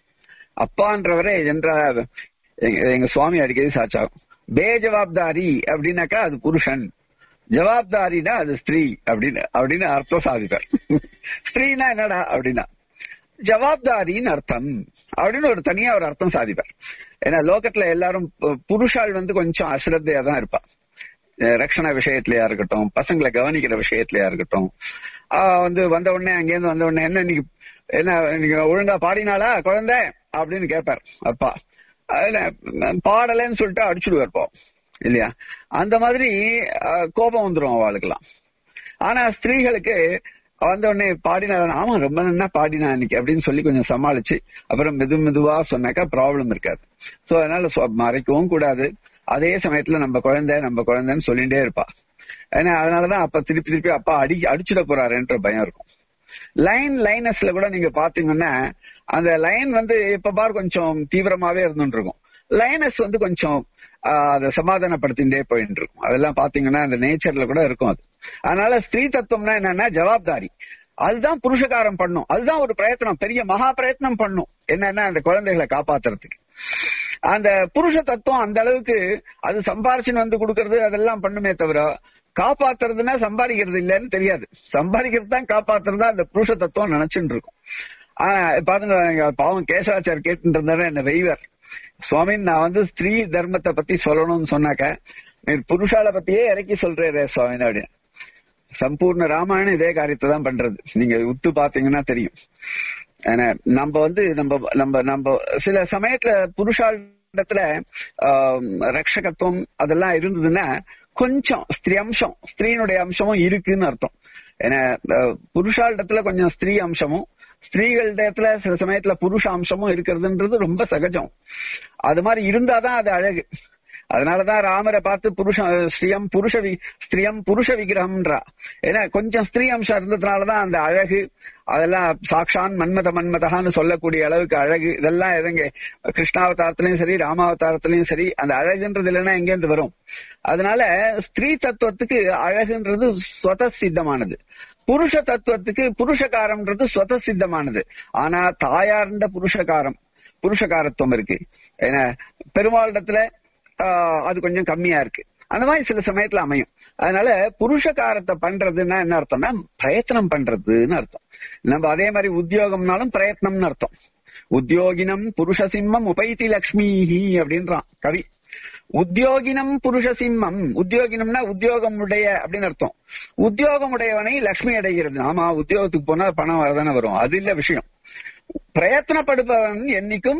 அப்பான்றவரே என்ற எங்க எங்க சுவாமி அடிக்கடி சாச்சாகும் பே ஜவாப்தாரி அப்படின்னாக்கா அது புருஷன் ஜவாப்தாரினா அது ஸ்திரீ அப்படின்னு அப்படின்னு அர்த்தம் சாதிப்பார் ஸ்திரீனா என்னடா அப்படின்னா ஜவாப்தாரின்னு அர்த்தம் அப்படின்னு ஒரு தனியா ஒரு அர்த்தம் சாதிப்பார் ஏன்னா லோகத்துல எல்லாரும் பு- புருஷாள் வந்து கொஞ்சம் அஸ்ரத்தையா தான் இருப்பா அஹ் ரக்ஷண விஷயத்திலயா இருக்கட்டும் பசங்களை கவனிக்கிற விஷயத்திலயா இருக்கட்டும் ஆஹ் வந்து வந்த உடனே அங்கேருந்து வந்த உடனே என்ன இன்னைக்கு என்ன இன்னைக்கு ஒழுங்கா பாடினாளா குழந்தை அப்படின்னு கேட்பார் அப்பா அதுல நான் பாடலைன்னு சொல்லிட்டு அடிச்சுடுவார் போ இல்லையா அந்த மாதிரி ஆஹ் கோபம் வந்துரும் அவளுக்கெல்லாம் ஆனா ஸ்திரீகளுக்கு வந்த உடனே பாடினா ஆமா ரொம்ப நல்லா பாடினா இன்னைக்கு அப்படின்னு சொல்லி கொஞ்சம் சமாளிச்சு அப்புறம் மெது மெதுவா சொன்னாக்கா ப்ராப்ளம் இருக்காது சோ அதனால சொ- மறைக்கவும் கூடாது அதே சமயத்துல நம்ம குழந்தை நம்ம குழந்தைன்னு சொல்லிட்டே இருப்பா ஏன்னா அதனாலதான் அப்ப திருப்பி திருப்பி அப்பா அடி அடிச்சுட போறாருன்ற பயம் இருக்கும் லைன் லைனஸ்ல கூட நீங்க பாத்தீங்கன்னா அந்த லைன் வந்து இப்ப பார் கொஞ்சம் தீவிரமாவே இருந்துட்டு இருக்கும் லைனஸ் வந்து கொஞ்சம் ஆஹ், அதை சமாதானப்படுத்திட்டே போயிட்டு இருக்கும் அதெல்லாம் பாத்தீங்கன்னா அந்த நேச்சர்ல கூட இருக்கும் அது அதனால ஸ்திரீ தத்துவம்னா என்னன்னா ஜவாப்தாரி அதுதான் புருஷகாரம் பண்ணும் அதுதான் ஒரு பிரயத்தனம் பெரிய மகா பிரயத்னம் பண்ணும் என்னன்னா அந்த குழந்தைகளை காப்பாத்துறதுக்கு அந்த புருஷ தத்துவம் அந்த அளவுக்கு அது சம்பாரிச்சுன்னு வந்து கொடுக்கறது அதெல்லாம் பண்ணுமே தவிர காப்பாத்துறதுன்னா சம்பாதிக்கிறது இல்லைன்னு தெரியாது சம்பாதிக்கிறது தான் காப்பாத்துறதா அந்த புருஷ தத்துவம் நினைச்சுட்டு இருக்கும் ஆனா பாருங்க எங்க பாவம் கேசவாச்சார் கேட்டு இருந்தாரு என்ன வெய்வர் சுவாமி நான் வந்து ஸ்திரீ தர்மத்தை பத்தி சொல்லணும்னு சொன்னாக்க நீ புருஷால பத்தியே இறக்கி சொல்றேன் சுவாமி அப்படின்னு சம்பூர்ண ராமாயணம் இதே காரியத்தை தான் பண்றது நீங்க உத்து பாத்தீங்கன்னா தெரியும் ஏன்னா நம்ம வந்து நம்ம நம்ம நம்ம சில சமயத்துல புருஷால் இடத்துல ரக்ஷகத்துவம் அதெல்லாம் இருந்ததுன்னா கொஞ்சம் ஸ்திரீ அம்சம் ஸ்திரீனுடைய அம்சமும் இருக்குன்னு அர்த்தம் ஏன்னா புருஷாளிடத்துல கொஞ்சம் ஸ்திரீ அம்சமும் ஸ்திரீகளிடத்துல சில சமயத்துல புருஷ அம்சமும் இருக்கிறதுன்றது ரொம்ப சகஜம் அது மாதிரி இருந்தாதான் அது அழகு அதனாலதான் ராமரை பார்த்து புருஷ ஸ்ரீயம் புருஷ வி ஸ்திரியம் புருஷ விக்கிரகம்ன்றா ஏன்னா கொஞ்சம் ஸ்திரீ அம்சம் இருந்ததுனாலதான் அந்த அழகு அதெல்லாம் சாக்ஷான் மன்மத மன்மதகான்னு சொல்லக்கூடிய அளவுக்கு அழகு இதெல்லாம் எதங்க கிருஷ்ணாவதாரத்திலயும் சரி ராமாவதாரத்திலயும் சரி அந்த அழகுன்றது இல்லைன்னா எங்கேருந்து வரும் அதனால ஸ்திரீ தத்துவத்துக்கு அழகுன்றது ஸ்வத சித்தமானது புருஷ தத்துவத்துக்கு புருஷகாரம்ன்றது ஸ்வத சித்தமானது ஆனா தாயார்ந்த புருஷகாரம் புருஷகாரத்துவம் இருக்கு ஏன்னா பெருமாளிடத்துல அது கொஞ்சம் கம்மியா இருக்கு அந்த மாதிரி சில சமயத்துல அமையும் அதனால புருஷகாரத்தை பண்றதுன்னா என்ன அர்த்தம்னா பிரயத்தனம் பண்றதுன்னு அர்த்தம் நம்ம அதே மாதிரி உத்தியோகம்னாலும் பிரயத்னம்னு அர்த்தம் உத்தியோகினம் புருஷ சிம்மம் உபைத்தி லக்ஷ்மிஹி அப்படின்றான் கவி உத்தியோகினம் புருஷ சிம்மம் உத்தியோகினம்னா உத்தியோகம் உடைய அப்படின்னு அர்த்தம் உத்தியோகம் உடையவனை லக்ஷ்மி அடைகிறது ஆமா உத்தியோகத்துக்கு போனா பணம் வரதானே வரும் அது இல்ல விஷயம் பிரயத்தனப்படுபவன் என்னைக்கும்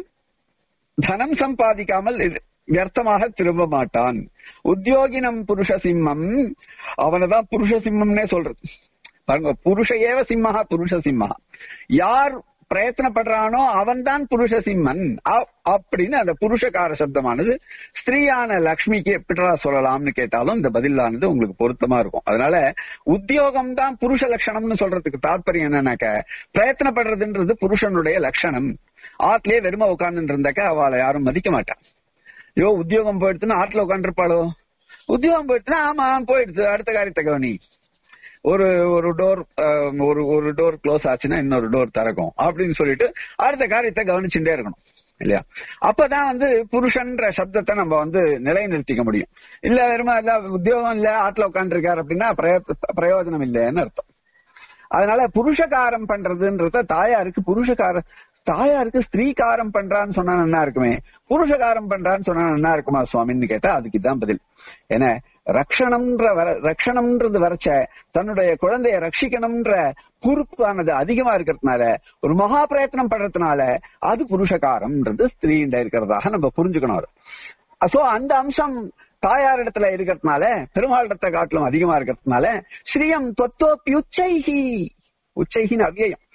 தனம் சம்பாதிக்காமல் வியர்த்தமாக திரும்ப மாட்டான் உத்தியோகினம் புருஷ சிம்மம் அவனதான் புருஷ சிம்மம்னே சொல்றது பாருங்க புருஷ ஏவ சிம்மஹா புருஷ சிம்மஹா யார் பிரயத்தனப்படுறானோ அவன் தான் புருஷ சிம்மன் அப்படின்னு அந்த புருஷகார சப்தமானது ஸ்திரீயான லக்ஷ்மிக்கு எப்படிடா சொல்லலாம்னு கேட்டாலும் இந்த பதிலானது உங்களுக்கு பொருத்தமா இருக்கும் அதனால உத்தியோகம் தான் புருஷ லட்சணம்னு சொல்றதுக்கு தாற்பயம் என்னன்னாக்க பிரயத்தனப்படுறதுன்றது புருஷனுடைய லட்சணம் ஆட்லயே வெறும உட்கார்ந்து இருந்தாக்க அவளை யாரும் மதிக்க மாட்டான் ஐயோ உத்தியோகம் போயிடுச்சுன்னா ஆட்ல உட்காந்துருப்பாளோ உத்தியோகம் போயிடுச்சுன்னா ஆமா போயிடுச்சு அடுத்த காரியத்தை கவனி ஒரு ஒரு டோர் ஒரு ஒரு டோர் க்ளோஸ் ஆச்சுன்னா இன்னொரு டோர் திறக்கும் அப்படின்னு சொல்லிட்டு அடுத்த காரியத்தை கவனிச்சுட்டே இருக்கணும் இல்லையா அப்பதான் வந்து புருஷன்ற சப்தத்தை நம்ம வந்து நிலைநிறுத்திக்க முடியும் இல்ல வெறுமா இல்ல உத்தியோகம் இல்ல ஆட்ல உட்காந்துருக்காரு அப்படின்னா பிரயோஜனம் இல்லைன்னு அர்த்தம் அதனால புருஷகாரம் பண்றதுன்றத தாயாருக்கு புருஷகார தாயாருக்கு ஸ்திரீகாரம் பண்றான்னு சொன்னா என்ன இருக்குமே புருஷகாரம் பண்றான்னு சொன்னா என்ன இருக்குமா சுவாமின்னு கேட்டா அதுக்கு தான் பதில் ஏன்னா ரக்ஷணம்ன்ற வர ரக்ஷணம்ன்றது வரைச்ச தன்னுடைய குழந்தைய ரட்சிக்கணும்ன்ற பொறுப்பானது அதிகமா இருக்கிறதுனால ஒரு மகா பிரயத்னம் பண்றதுனால அது புருஷகாரம்ன்றது ஸ்திரீண்ட இருக்கிறதாக நம்ம புரிஞ்சுக்கணும் சோ அந்த அம்சம் தாயார் இடத்துல இருக்கிறதுனால பெருமாள் இடத்தை காட்டிலும் அதிகமா இருக்கிறதுனால ஸ்ரீயம் தொத்தோப்பி உச்சைஹி உச்சைகின்னு அவ்வியம்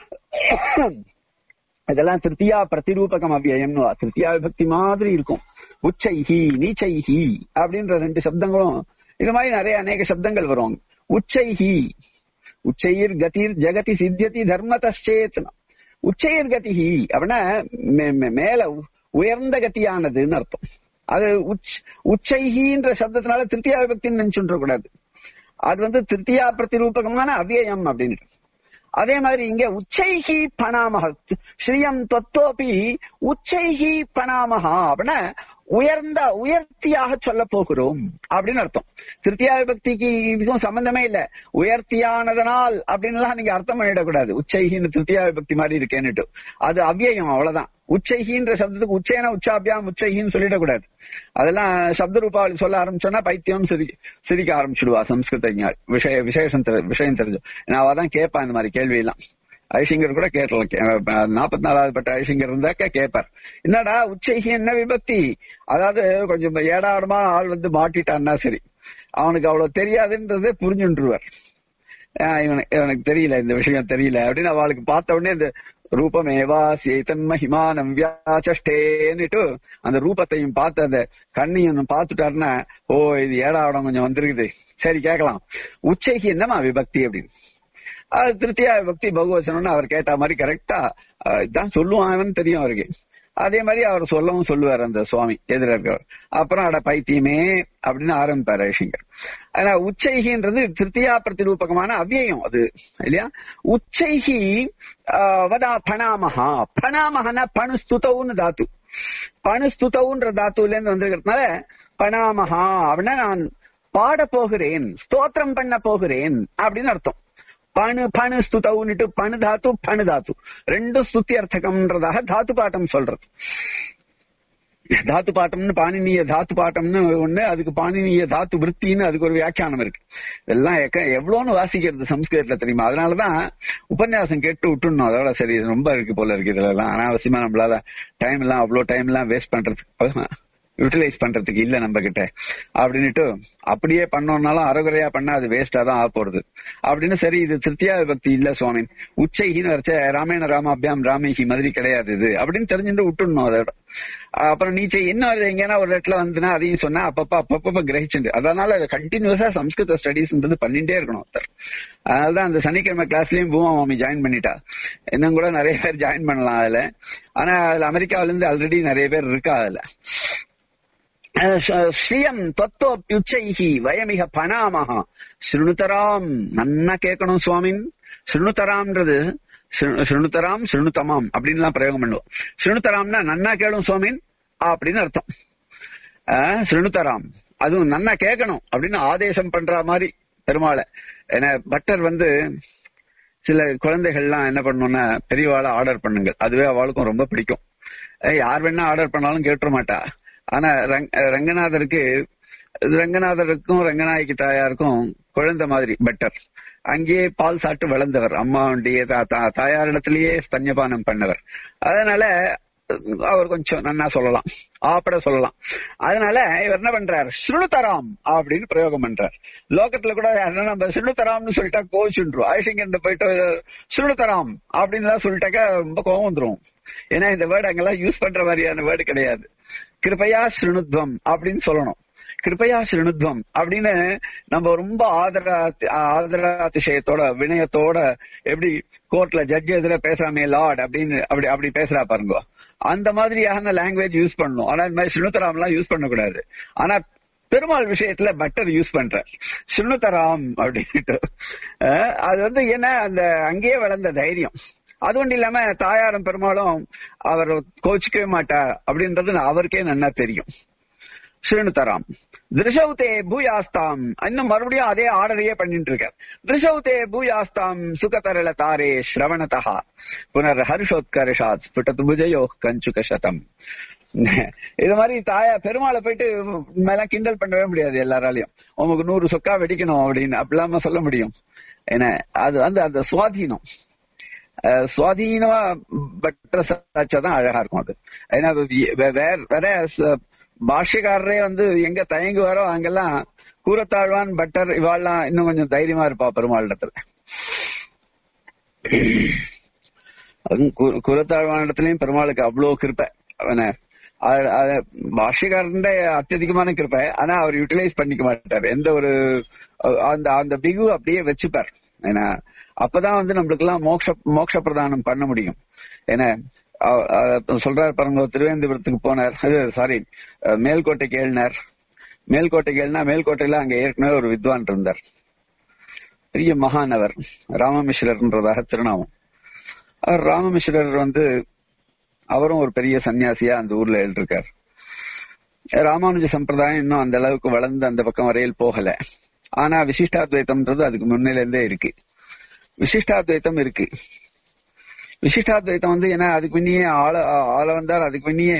இதெல்லாம் திருத்தியா பிரதிரூபகம் அவ்வியம்னு திருத்தியா விபக்தி மாதிரி இருக்கும் உச்சைஹி நீச்சைஹி அப்படின்ற ரெண்டு சப்தங்களும் இது மாதிரி நிறைய அநேக சப்தங்கள் வரும் உச்சைஹி உச்சைர் கதிர் ஜெகதி சித்தியதி தர்மதேத் உச்சைர் கதிஹி அப்படின்னா மேல உயர்ந்த கத்தியானதுன்னு அர்த்தம் அது உச் உச்சைஹின்ற சப்தத்தினால திருத்தியா விபக்தின்னு நினைச்சுட்டு கூடாது அது வந்து திருத்தியா பிரதிரூபகமான அவ்வியம் அப்படின்னு அதே மாதிரி இங்க உச்சைகி பணாமக ஸ்ரீயம் தொத்தோப்பி உச்சைகி பணாமகா அப்படின்னா உயர்ந்த உயர்த்தியாக சொல்ல போகிறோம் அப்படின்னு அர்த்தம் திருத்தியா விபக்திக்கு இதுக்கும் சம்பந்தமே இல்ல உயர்த்தியானதனால் அப்படின்னு நீங்க அர்த்தம் பண்ணிடக்கூடாது உச்சைகின்னு திருத்தியா விபக்தி மாதிரி இருக்கேன்னுட்டு அது அவ்வியம் அவ்வளவுதான் உச்சைகின்ற சப்தத்துக்கு உச்சைனா உச்சாபியாம் உச்சைகின்னு சொல்லிடக்கூடாது அதெல்லாம் சப்த ரூபாவளி சொல்ல ஆரம்பிச்சோன்னா பைத்தியம் சிரி சிரிக்க ஆரம்பிச்சுடுவா சம்ஸ்கிருத விஷய விசேஷம் விஷயம் தெரிஞ்சு நான் அவதான் கேட்பான் இந்த மாதிரி கேள்வி எல்லாம் ஐசிங்கர் கூட கேட்டலாம் நாற்பத்தி நாலாவது பட்ட ஐசிங்கர் இருந்தாக்க கேட்பார் என்னடா உச்சைகி என்ன விபக்தி அதாவது கொஞ்சம் ஏடாடமா ஆள் வந்து மாட்டிட்டான்னா சரி அவனுக்கு அவ்வளவு தெரியாதுன்றதே புரிஞ்சுருவார் இவனுக்கு இவனுக்கு தெரியல இந்த விஷயம் தெரியல அப்படின்னு அவளுக்கு பார்த்த உடனே இந்த ரூபமேவா சேதன் மகிமானம் வியாச்சேன்னுட்டு அந்த ரூபத்தையும் பார்த்து அந்த கண்ணையும் பார்த்துட்டாருன்னா ஓ இது ஏடாவிடம் கொஞ்சம் வந்திருக்குது சரி கேட்கலாம் உச்சைக்கு என்னமா விபக்தி அப்படின்னு அது திருப்தியா விபக்தி பகுவசனம்னு அவர் கேட்ட மாதிரி கரெக்டா இதான் சொல்லுவாங்கன்னு தெரியும் அவருக்கு அதே மாதிரி அவர் சொல்லவும் சொல்லுவார் அந்த சுவாமி எதிர இருக்கவர் அப்புறம் அட பைத்தியமே அப்படின்னு ஆரம்பிப்பார் ஐஷிங்கர் ஆனா உச்சைகின்றது திருத்தியா பிரதிரூபகமான அவ்வியம் அது இல்லையா உச்சைகி வதா பணாமஹா பணாமஹனா பணுஸ்துதவுன்னு தாத்து பணுஸ்துதவுன்ற தாத்துல இருந்து வந்திருக்கிறதுனால பணாமஹா அப்படின்னா நான் பாட போகிறேன் ஸ்தோத்திரம் பண்ண போகிறேன் அப்படின்னு அர்த்தம் பணு பணு ஸ்துதவுன்னுட்டு பணு தாத்து பணு தாத்து ரெண்டு ஸ்துதி அர்த்தகம்ன்றதாக தாத்து பாட்டம் சொல்றது தாத்து பாட்டம்னு பாணினிய தாத்து பாட்டம்னு ஒண்ணு அதுக்கு பாணினிய தாத்து விற்த்தின்னு அதுக்கு ஒரு வியாக்கியானம் இருக்கு இதெல்லாம் எக்க- எவ்வளவுன்னு வாசிக்கிறது சம்ஸ்கிருதத்துல தெரியுமா அதனாலதான் உபன்யாசம் கேட்டு விட்டுணும் அதோட சரி இது ரொம்ப இருக்கு போல இருக்கு இதுல எல்லாம் அனாவசியமா நம்மளால டைம் எல்லாம் அவ்வளவு டைம் எல்லாம் வேஸ்ட் பண்றதுக்கு யூட்டிலைஸ் பண்றதுக்கு இல்ல நம்ம கிட்ட அப்படின்னுட்டு அப்படியே பண்ணோம்னாலும் அறகுறையா பண்ணா அது வேஸ்டா தான் ஆக போறது அப்படின்னு சரி இது திருப்தியா பக்தி இல்ல சுவாமி உச்சைகின்னு வரைச்ச ராமாயண ராமாபியாம் ராமேகி மாதிரி கிடையாது இது அப்படின்னு தெரிஞ்சுட்டு விட்டுடணும் அதோட அப்புறம் நீச்சை இன்னும் அது எங்கேனா ஒரு இடத்துல வந்துன்னா அதையும் சொன்னா அப்பப்ப அப்பப்ப கிரகிச்சுண்டு அதனால கண்டினியூஸா சம்ஸ்கிருத ஸ்டடீஸ்ன்றது பண்ணிட்டே இருக்கணும் ஒருத்தர் அதனாலதான் அந்த சனிக்கிழமை கிளாஸ்லயும் பூமா மாமி ஜாயின் பண்ணிட்டா இன்னும் கூட நிறைய பேர் ஜாயின் பண்ணலாம் அதுல ஆனா அதுல அமெரிக்காவில இருந்து ஆல்ரெடி நிறைய பேர் இருக்கா அதுல ஸ்ரீயம் தத்துவப்யுச்சைஹி வயமிக பனாமஹ ஸ்ருணுதராம் நன்னா கேட்கணும் சுவாமின் ஸ்ருணுதராம்ன்றது ஸ்ரு- ஸ்ருணுதராம் ஸ்ருணுதமாம் அப்படின்லாம் பிரயோகம் பண்ணுவோம் ஸ்ருணுதராம்னா நன்னா கேளும் சுவாமின் அப்படின்னு அர்த்தம் ஆஹ், ஸ்ருணுதராம் அதுவும் நன்னா கேட்கணும் அப்படின்னு ஆதேசம் பண்ற மாதிரி பெருமாளை ஏன்னா பட்டர் வந்து சில குழந்தைகள்லாம் என்ன பண்ணணும்னா பெரியவாளை ஆர்டர் பண்ணுங்க அதுவே அவளுக்கும் ரொம்ப பிடிக்கும் ஏய், யார் வேணா ஆர்டர் பண்ணாலும் கேட்டுற மாட்டா ஆனா ரங்- ரங்கநாதருக்கு ரங்கநாதருக்கும் ரங்கநாயகி தாயாருக்கும் குழந்தை மாதிரி பெட்டர் அங்கேயே பால் சாப்பிட்டு வளர்ந்தவர் அம்மாவுடைய தா- தா- தாயாரிடத்திலேயே ஸ்தன்யபானம் பண்ணவர் அதனால அவர் கொஞ்சம் நன்னா சொல்லலாம் ஆப்பட சொல்லலாம் அதனால இவர் என்ன பண்றார் ஸ்ருணுதராம் அப்படின்னு பிரயோகம் பண்றார் லோகத்துல கூட யாருன்னா நம்ம ஸ்ருணுதராம்னு சொல்லிட்டா கோச்சுன்றோம் ஆயுஷங்கர் போயிட்டு ஸ்ருணுதராம் அப்படின்னு தான் சொல்லிட்டாக்கா ரொம்ப கோவம் வந்துரும் ஏன்னா இந்த வேர்டு அங்கெல்லாம் யூஸ் பண்ற மாதிரியான வேர்டு கிடையாது கிருபையா ஸ்ருணுத்வம் அப்படின்னு சொல்லணும் கிருபையா ஸ்ருணுத்வம் அப்படின்னு நம்ம ரொம்ப ஆதரா ஆதராதிசயத்தோட வினயத்தோட எப்படி கோர்ட்ல ஜட்ஜ் எதிர பேசுறாமே லார்ட் அப்படின்னு அப்படி அப்படி பேசுறா பாருங்க அந்த மாதிரியான லாங்குவேஜ் யூஸ் பண்ணணும் ஆனா இந்த மாதிரி ஸ்ருணுத்தராம் எல்லாம் யூஸ் பண்ணக்கூடாது ஆனா பெருமாள் விஷயத்துல பட்டர் யூஸ் பண்ற ஸ்ருணுதராம் அப்படின்ட்டு அஹ் அது வந்து என்ன அந்த அங்கேயே வளர்ந்த தைரியம் அது ஒன்றும் இல்லாம தாயாரும் பெருமாளும் அவர் கோச்சிக்கவே மாட்டார் அப்படின்றது அவருக்கே நன்னா தெரியும் ஸ்ரீனுதராம் திருஷவுதே பூயாஸ்தாம் இன்னும் மறுபடியும் அதே ஆர்டரையே பண்ணிட்டு இருக்கார் திருஷவுதே பூயாஸ்தாம் சுகதரள தாரே ஸ்ரவணதா புனர் ஹர்ஷோத்கர்ஷாத் ஸ்புட்டத் புஜயோ கஞ்சுக சதம் இது மாதிரி தாயா பெருமாளை போயிட்டு மேல கிண்டல் பண்ணவே முடியாது எல்லாராலையும் உமக்கு நூறு சொக்கா வெடிக்கணும் அப்படின்னு அப்படிலாம சொல்ல முடியும் என்ன அது வந்து அந்த சுவாதீனம் அஹ் சுவாதீனமா பற்ற சாட்சாதான் அழகா இருக்கும் அது ஏன்னா அது வே- வேற வேற ச- பாஷ்யக்காரரே வந்து எங்க தயங்குவாரோ அங்கெல்லாம் கூரத்தாழ்வான் பட்டர் இவாள்லாம் இன்னும் கொஞ்சம் தைரியமா இருப்பா பெருமாள் இடத்துல அதுவும் கு- கூரத்தாழ்வான் இடத்துலயும் பெருமாளுக்கு அவ்வளவு கிருப்பை அவன அ- அ- பாஷ்யக்காரன் அத்தியதிகமான கிருப்பை ஆனா அவர் யூட்டிலைஸ் பண்ணிக்க மாட்டார் எந்த ஒரு அ- அந்த அந்த பிகு அப்படியே வச்சுப்பார் ஏன்னா அப்பதான் வந்து நம்மளுக்கு எல்லாம் மோட்ச மோட்ச பிரதானம் பண்ண முடியும் ஏன்னா அ- அ- சொல்றாரு பாருங்க திருவேந்திபுரத்துக்கு போனார் அது சாரி மேல்கோட்டைக்கு ஏழினார் மேல்கோட்டைக்கு ஏழினா மேல்கோட்டையில அங்க ஏற்கனவே ஒரு வித்வான் இருந்தார் பெரிய மகானவர் ராமமிஸ்ரர்ன்றதாக திருநாமம் அவர் ராமமிஸ்ரர் வந்து அவரும் ஒரு பெரிய சன்னியாசியா அந்த ஊர்ல எழுதிருக்கார் ராமானுஜ சம்பிரதாயம் இன்னும் அந்த அளவுக்கு வளர்ந்து அந்த பக்கம் வரையில் போகல ஆனா விசிஷ்டாத்வைத்தம்ன்றது அதுக்கு முன்னில இருந்தே இருக்கு விசிஷ்டாத்வைத்தம் இருக்கு விசிஷ்டாத்வைத்தம் வந்து ஏன்னா அதுக்கு முன்னியே ஆள ஆள வந்தார் அதுக்கு முன்னியே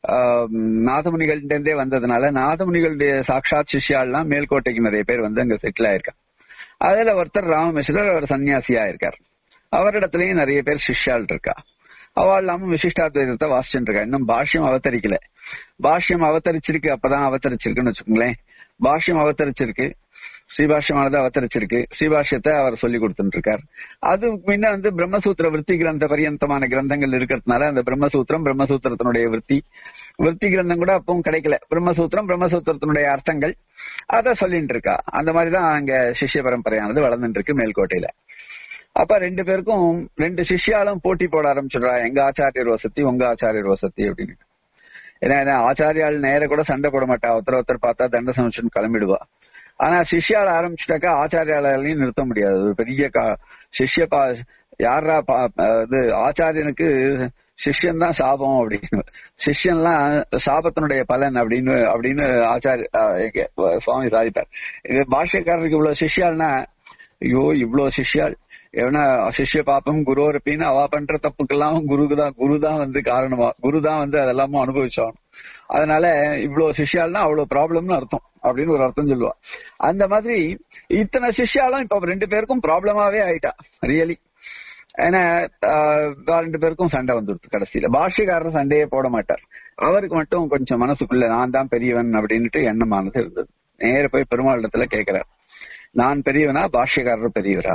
நாதமுனிகள்டே வந்ததுனால நாதமுனிகளுடைய சாட்சாத் சிஷ்யாலாம் மேல்கோட்டைக்கு நிறைய பேர் வந்து அங்க செட்டில் ஆயிருக்காங்க அதுல ஒருத்தர் ராமமிஸ்ரர் அவர் சன்னியாசியா இருக்கார் அவரிடத்துலயும் நிறைய பேர் சிஷ்யால் இருக்கா அவள் இல்லாம விசிஷ்டாத்வைதத்தை வாசிச்சுட்டு இருக்கா இன்னும் பாஷ்யம் அவதரிக்கல பாஷ்யம் அவதரிச்சிருக்கு அப்பதான் அவதரிச்சிருக்குன்னு வச்சுக்கோங்களேன் பாஷ்யம் அவதரிச்சிருக்கு ஸ்ரீபாஷ்யமானது அவதரிச்சிருக்கு ஸ்ரீபாஷ்யத்தை அவர் சொல்லி கொடுத்துட்டு இருக்கார் அது முன்ன வந்து பிரம்மசூத்திர விற்பி கிரந்த பரியந்தமான கிரந்தங்கள் இருக்கிறதுனால அந்த பிரம்மசூத்திரம் பிரம்மசூத்திரத்தினுடைய விற்பி விற்பி கிரந்தம் கூட அப்பவும் கிடைக்கல பிரம்மசூத்திரம் பிரம்மசூத்திரத்தினுடைய அர்த்தங்கள் அத சொல்லிட்டு இருக்கா அந்த மாதிரிதான் அங்க சிஷ்ய பரம்பரையானது வளர்ந்துட்டு இருக்கு மேல்கோட்டையில அப்ப ரெண்டு பேருக்கும் ரெண்டு சிஷ்யாலும் போட்டி போட ஆரம்பிச்சிடுறா எங்க ஆச்சாரியர் வசதி உங்க ஆச்சாரியர் வசதி அப்படின்னு ஏன்னா ஏன்னா ஆச்சாரியால் நேர கூட சண்டை போட மாட்டா ஒருத்தர் ஒருத்தர் பார்த்தா தண்ட சமைச்சுன்னு கிளம்பிடுவா ஆனா சிஷ்யால ஆரம்பிச்சுட்டாக்கா ஆச்சாரியாலையும் நிறுத்த முடியாது ஒரு பெரிய கா- சிஷ்ய பா யாரா பா- இது ஆச்சாரியனுக்கு சிஷ்யன் தான் சாபம் அப்படின்னு சிஷ்யன்லாம் சாபத்தினுடைய பலன் அப்படின்னு அப்படின்னு ஆச்சாரிய அஹ், எங்க சுவாமி சாதிப்பார் இது பாஷ்யக்காரருக்கு இவ்வளவு சிஷ்யால்னா ஐயோ இவ்வளவு சிஷ்யால் எவனா சிஷ்ய பாப்பம் குருவரப்பின்னு அவ பண்ற தப்புக்கெல்லாம் குருக்கு தான் குரு தான் வந்து காரணமா குரு தான் வந்து அதெல்லாமும் அனுபவிச்சான் அதனால இவ்வளவு சிஷ்யால்னா அவ்வளவு ப்ராப்ளம்னு அர்த்தம் அப்படின்னு ஒரு அர்த்தம் சொல்லுவா அந்த மாதிரி இத்தனை சிஷ்யாலும் இப்ப ரெண்டு பேருக்கும் ப்ராப்ளமாவே ஆயிட்டா ரியலி ஏன்னா ரெண்டு பேருக்கும் சண்டை வந்துடுது கடைசியில பாஷ்யக்காரர் சண்டையே போட மாட்டார் அவருக்கு மட்டும் கொஞ்சம் மனசுக்குள்ள நான் தான் பெரியவன் அப்படின்ட்டு எண்ணமானது இருந்தது நேர போய் பெருமாள் இடத்துல கேட்கிறார் நான் பெரியவனா பாஷ்யக்காரர் பெரியவரா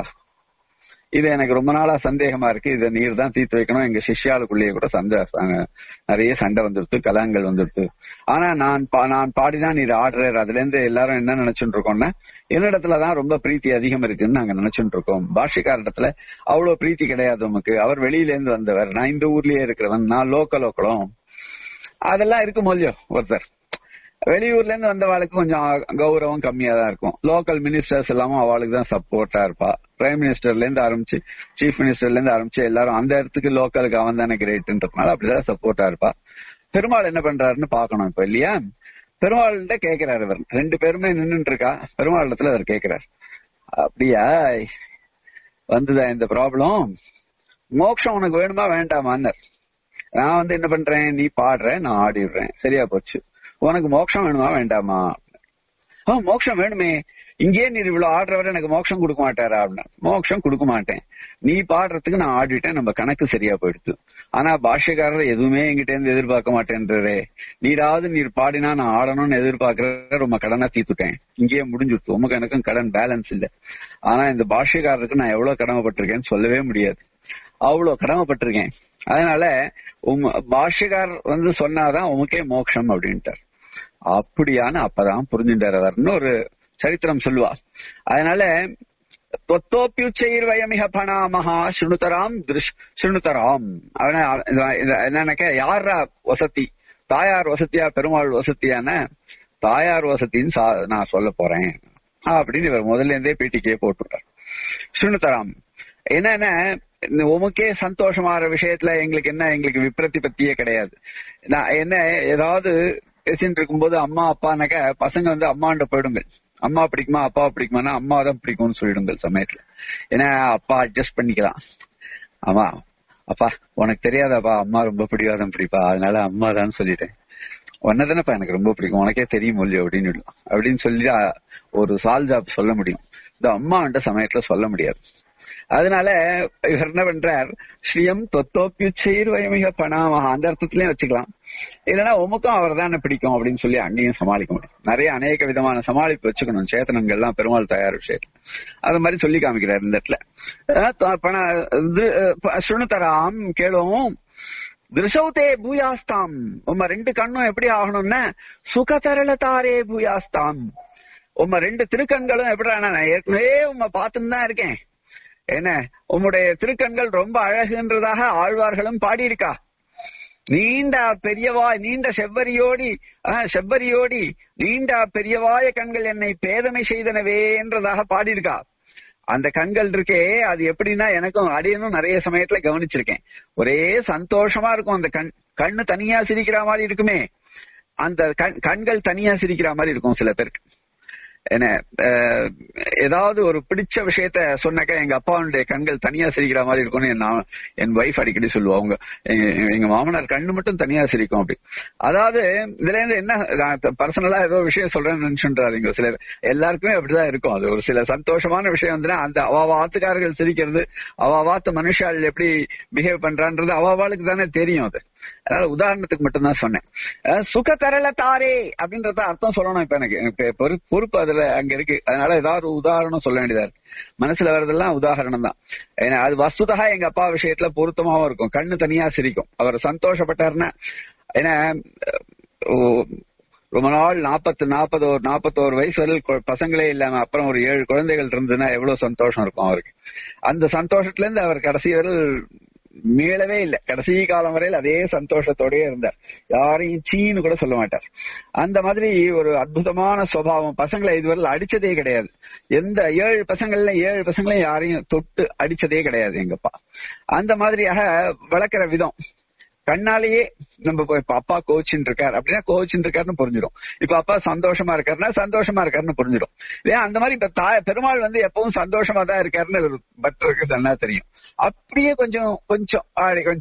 இது எனக்கு ரொம்ப நாளா சந்தேகமா இருக்கு இதை நீர் தான் தீர்த்து வைக்கணும் எங்க சிஷ்யாளுக்குள்ளேயே கூட சண்டை நிறைய சண்டை வந்துடுத்து கலங்கள் வந்துடுத்து ஆனா நான் நான் பாடினா நீர் ஆடுறாரு அதுல இருந்து எல்லாரும் என்ன நினைச்சுட்டு இருக்கோம்னா என்னிடத்துலதான் ரொம்ப பிரீத்தி அதிகம் இருக்குன்னு நாங்க நினைச்சுட்டு இருக்கோம் பாஷிக்கார இடத்துல அவ்வளவு பிரீத்தி கிடையாது உமக்கு அவர் வெளியில இருந்து வந்தவர் நான் இந்த ஊர்லயே இருக்கிறவன் நான் லோக்கல் லோக்கலும் அதெல்லாம் இருக்கும் இல்லையோ ஒருத்தர் வெளியூர்ல இருந்து வந்தவாளுக்கு கொஞ்சம் கௌரவம் கம்மியா தான் இருக்கும் லோக்கல் மினிஸ்டர்ஸ் எல்லாமும் அவளுக்கு தான் சப்போர்ட்டா இருப்பா பிரைம் மினிஸ்டர்ல இருந்து ஆரம்பிச்சு சீஃப் மினிஸ்டர்ல இருந்து ஆரம்பிச்சு எல்லாரும் அந்த இடத்துக்கு லோக்கலுக்கு அவன் தானே கிரேட்ன்றதுனால அப்படிதான் சப்போர்ட்டா இருப்பா பெருமாள் என்ன பண்றாருன்னு பாக்கணும் இப்ப இல்லையா பெருமாள்கிட்ட கேக்குறாரு இவர் ரெண்டு பேருமே நின்றுட்டு இருக்கா பெருமாள் இடத்துல அவர் கேக்குறாரு அப்படியா வந்துதா இந்த ப்ராப்ளம் மோக்ஷம் உனக்கு வேணுமா வேண்டாமான்னு நான் வந்து என்ன பண்றேன் நீ பாடுற நான் ஆடிடுறேன் சரியா போச்சு உனக்கு மோட்சம் வேணுமா வேண்டாமா ஆ மோட்சம் வேணுமே இங்கேயே நீ இவ்வளவு ஆடுறவரை எனக்கு மோட்சம் கொடுக்க மாட்டாரா அப்படின்னா மோட்சம் கொடுக்க மாட்டேன் நீ பாடுறதுக்கு நான் ஆடிட்டேன் நம்ம கணக்கு சரியா போயிடுது ஆனா பாஷ்யக்காரர் எதுவுமே எங்கிட்ட இருந்து எதிர்பார்க்க மாட்டேன்றே நீராவது நீர் பாடினா நான் ஆடணும்னு எதிர்பார்க்கற ரொம்ப கடனா தீத்துட்டேன் இங்கேயே முடிஞ்சுட்டு உமக்கு எனக்கும் கடன் பேலன்ஸ் இல்ல ஆனா இந்த பாஷ்யக்காரருக்கு நான் எவ்வளவு கடமைப்பட்டிருக்கேன்னு சொல்லவே முடியாது அவ்வளவு கடமைப்பட்டிருக்கேன் அதனால உம் பாஷ்யக்கார் வந்து சொன்னாதான் உமக்கே மோட்சம் அப்படின்ட்டார் அப்படியான அப்பதான் புரிஞ்சுட்டார் அவர்னு ஒரு சரித்திரம் சொல்லுவா அதனால தொத்தோப்பியுச்சைர் வயமிக பணாமகா சுணுதராம் சுணுதராம் என்னக்க யாரா வசதி தாயார் வசதியா பெருமாள் வசதியான தாயார் வசதின்னு நான் சொல்ல போறேன் அப்படின்னு இவர் முதல்ல இருந்தே பேட்டிக்கே போட்டுட்டார் சுணுதராம் என்னன்னா உமக்கே சந்தோஷமான விஷயத்துல எங்களுக்கு என்ன எங்களுக்கு விப்ரத்தி பத்தியே கிடையாது நான் என்ன ஏதாவது பேசிட்டு இருக்கும்போது அம்மா அப்பானாக்க பசங்க வந்து அம்மாண்ட போயிடுங்கள் அம்மா பிடிக்குமா அப்பா பிடிக்குமானா அம்மா தான் பிடிக்கும்னு சொல்லிடுங்கள் சமயத்துல ஏன்னா அப்பா அட்ஜஸ்ட் பண்ணிக்கலாம் ஆமா அப்பா உனக்கு தெரியாதாப்பா அம்மா ரொம்ப பிடிவாதம் பிடிப்பா அதனால அம்மா தான் சொல்லிட்டேன் உன்னதானப்பா எனக்கு ரொம்ப பிடிக்கும் உனக்கே தெரியும் இல்லையோ அப்படின்னு அப்படின்னு சொல்லி ஒரு சால்ஜாப் சொல்ல முடியும் இந்த அம்மாண்ட சமயத்துல சொல்ல முடியாது அதனால இவர் என்ன பண்றார் ஸ்ரீயம் தொத்தோப்பியுச்செயர் வயமிக பணாமகா அந்த அர்த்தத்திலயும் வச்சுக்கலாம் இல்லைன்னா உமக்கும் அவர் தானே பிடிக்கும் அப்படின்னு சொல்லி அங்கேயும் சமாளிக்க முடியும் நிறைய அநேக விதமான சமாளிப்பு வச்சுக்கணும் சேத்தனங்கள்லாம் பெருமாள் தயார் விஷயத்துல அது மாதிரி சொல்லி காமிக்கிறார் இந்த இடத்துல சுணுத்தராம் கேளும் திருஷௌதே பூயாஸ்தாம் உம்ம ரெண்டு கண்ணும் எப்படி ஆகணும்னா சுகதரளதாரே பூயாஸ்தாம் உம்ம ரெண்டு திருக்கண்களும் எப்படி நான் ஏற்கனவே உம்ம பார்த்துன்னு தான் இருக்கேன் என்ன உம்முடைய திருக்கண்கள் ரொம்ப அழகுன்றதாக ஆழ்வார்களும் பாடியிருக்கா நீண்ட பெரியவாய் நீண்ட செவ்வரியோடி செவ்வரியோடி நீண்ட பெரியவாய கண்கள் என்னை பேதமை செய்தனவே என்றதாக பாடியிருக்கா அந்த கண்கள் இருக்கே அது எப்படின்னா எனக்கும் அடியனும் நிறைய சமயத்துல கவனிச்சிருக்கேன் ஒரே சந்தோஷமா இருக்கும் அந்த கண் கண்ணு தனியா சிரிக்கிற மாதிரி இருக்குமே அந்த கண்கள் தனியா சிரிக்கிற மாதிரி இருக்கும் சில பேருக்கு என்ன ஏதாவது ஒரு பிடிச்ச விஷயத்த சொன்னாக்கா எங்க அப்பாவுடைய கண்கள் தனியா சிரிக்கிற மாதிரி இருக்கும்னு நான் என் ஒய்ஃப் அடிக்கடி சொல்லுவா அவங்க எங்க மாமனார் கண்ணு மட்டும் தனியா சிரிக்கும் அப்படி அதாவது இதுல இருந்து என்ன பர்சனலா ஏதோ விஷயம் சொல்றேன்னு நினைச்சுன்றாருங்க சில எல்லாருக்குமே அப்படிதான் இருக்கும் அது ஒரு சில சந்தோஷமான விஷயம் வந்துன்னா அந்த அவ வாத்துக்காரர்கள் சிரிக்கிறது அவ வாத்து மனுஷால் எப்படி பிஹேவ் பண்றான்றது அவாவாளுக்கு தானே தெரியும் அது அதனால உதாரணத்துக்கு மட்டும்தான் சொன்னேன் சுக தரல தாரே அப்படின்றத அர்த்தம் சொல்லணும் இப்ப எனக்கு பொறுப்பு அதுல அங்க இருக்கு அதனால ஏதாவது உதாரணம் சொல்ல வேண்டியதா இருக்கு மனசுல வர்றதெல்லாம் உதாரணம் தான் ஏன்னா அது வஸ்துதா எங்க அப்பா விஷயத்துல பொருத்தமாவும் இருக்கும் கண்ணு தனியா சிரிக்கும் அவர் சந்தோஷப்பட்டாருன்னா ஏன்னா ரொம்ப நாள் நாற்பத்து நாற்பது ஒரு நாற்பத்தோரு வயசு வரை பசங்களே இல்லாம அப்புறம் ஒரு ஏழு குழந்தைகள் இருந்ததுன்னா எவ்வளவு சந்தோஷம் இருக்கும் அவருக்கு அந்த சந்தோஷத்துல இருந்து அவர் கடைசி வரை மீளவே இல்லை கடைசி காலம் வரையில் அதே சந்தோஷத்தோடயே இருந்தார் யாரையும் சீன்னு கூட சொல்ல மாட்டார் அந்த மாதிரி ஒரு அற்புதமான சுவாவம் பசங்களை இதுவரை அடிச்சதே கிடையாது எந்த ஏழு பசங்கள்ல ஏழு பசங்களையும் யாரையும் தொட்டு அடிச்சதே கிடையாது எங்கப்பா அந்த மாதிரியாக வளர்க்கிற விதம் கண்ணாலேயே நம்ம இப்ப அப்பா கோச்சின் இருக்கார் அப்படின்னா கோச்சின் இருக்காருன்னு புரிஞ்சிடும் இப்ப அப்பா சந்தோஷமா இருக்காருன்னா சந்தோஷமா இருக்காருன்னு புரிஞ்சிடும் ஏன் அந்த மாதிரி இப்ப தாய் பெருமாள் வந்து எப்பவும் சந்தோஷமா தான் இருக்காருன்னு ஒரு பக்தருக்கு நல்லா தெரியும் அப்படியே கொஞ்சம் கொஞ்சம் ஆடி கொஞ்சம்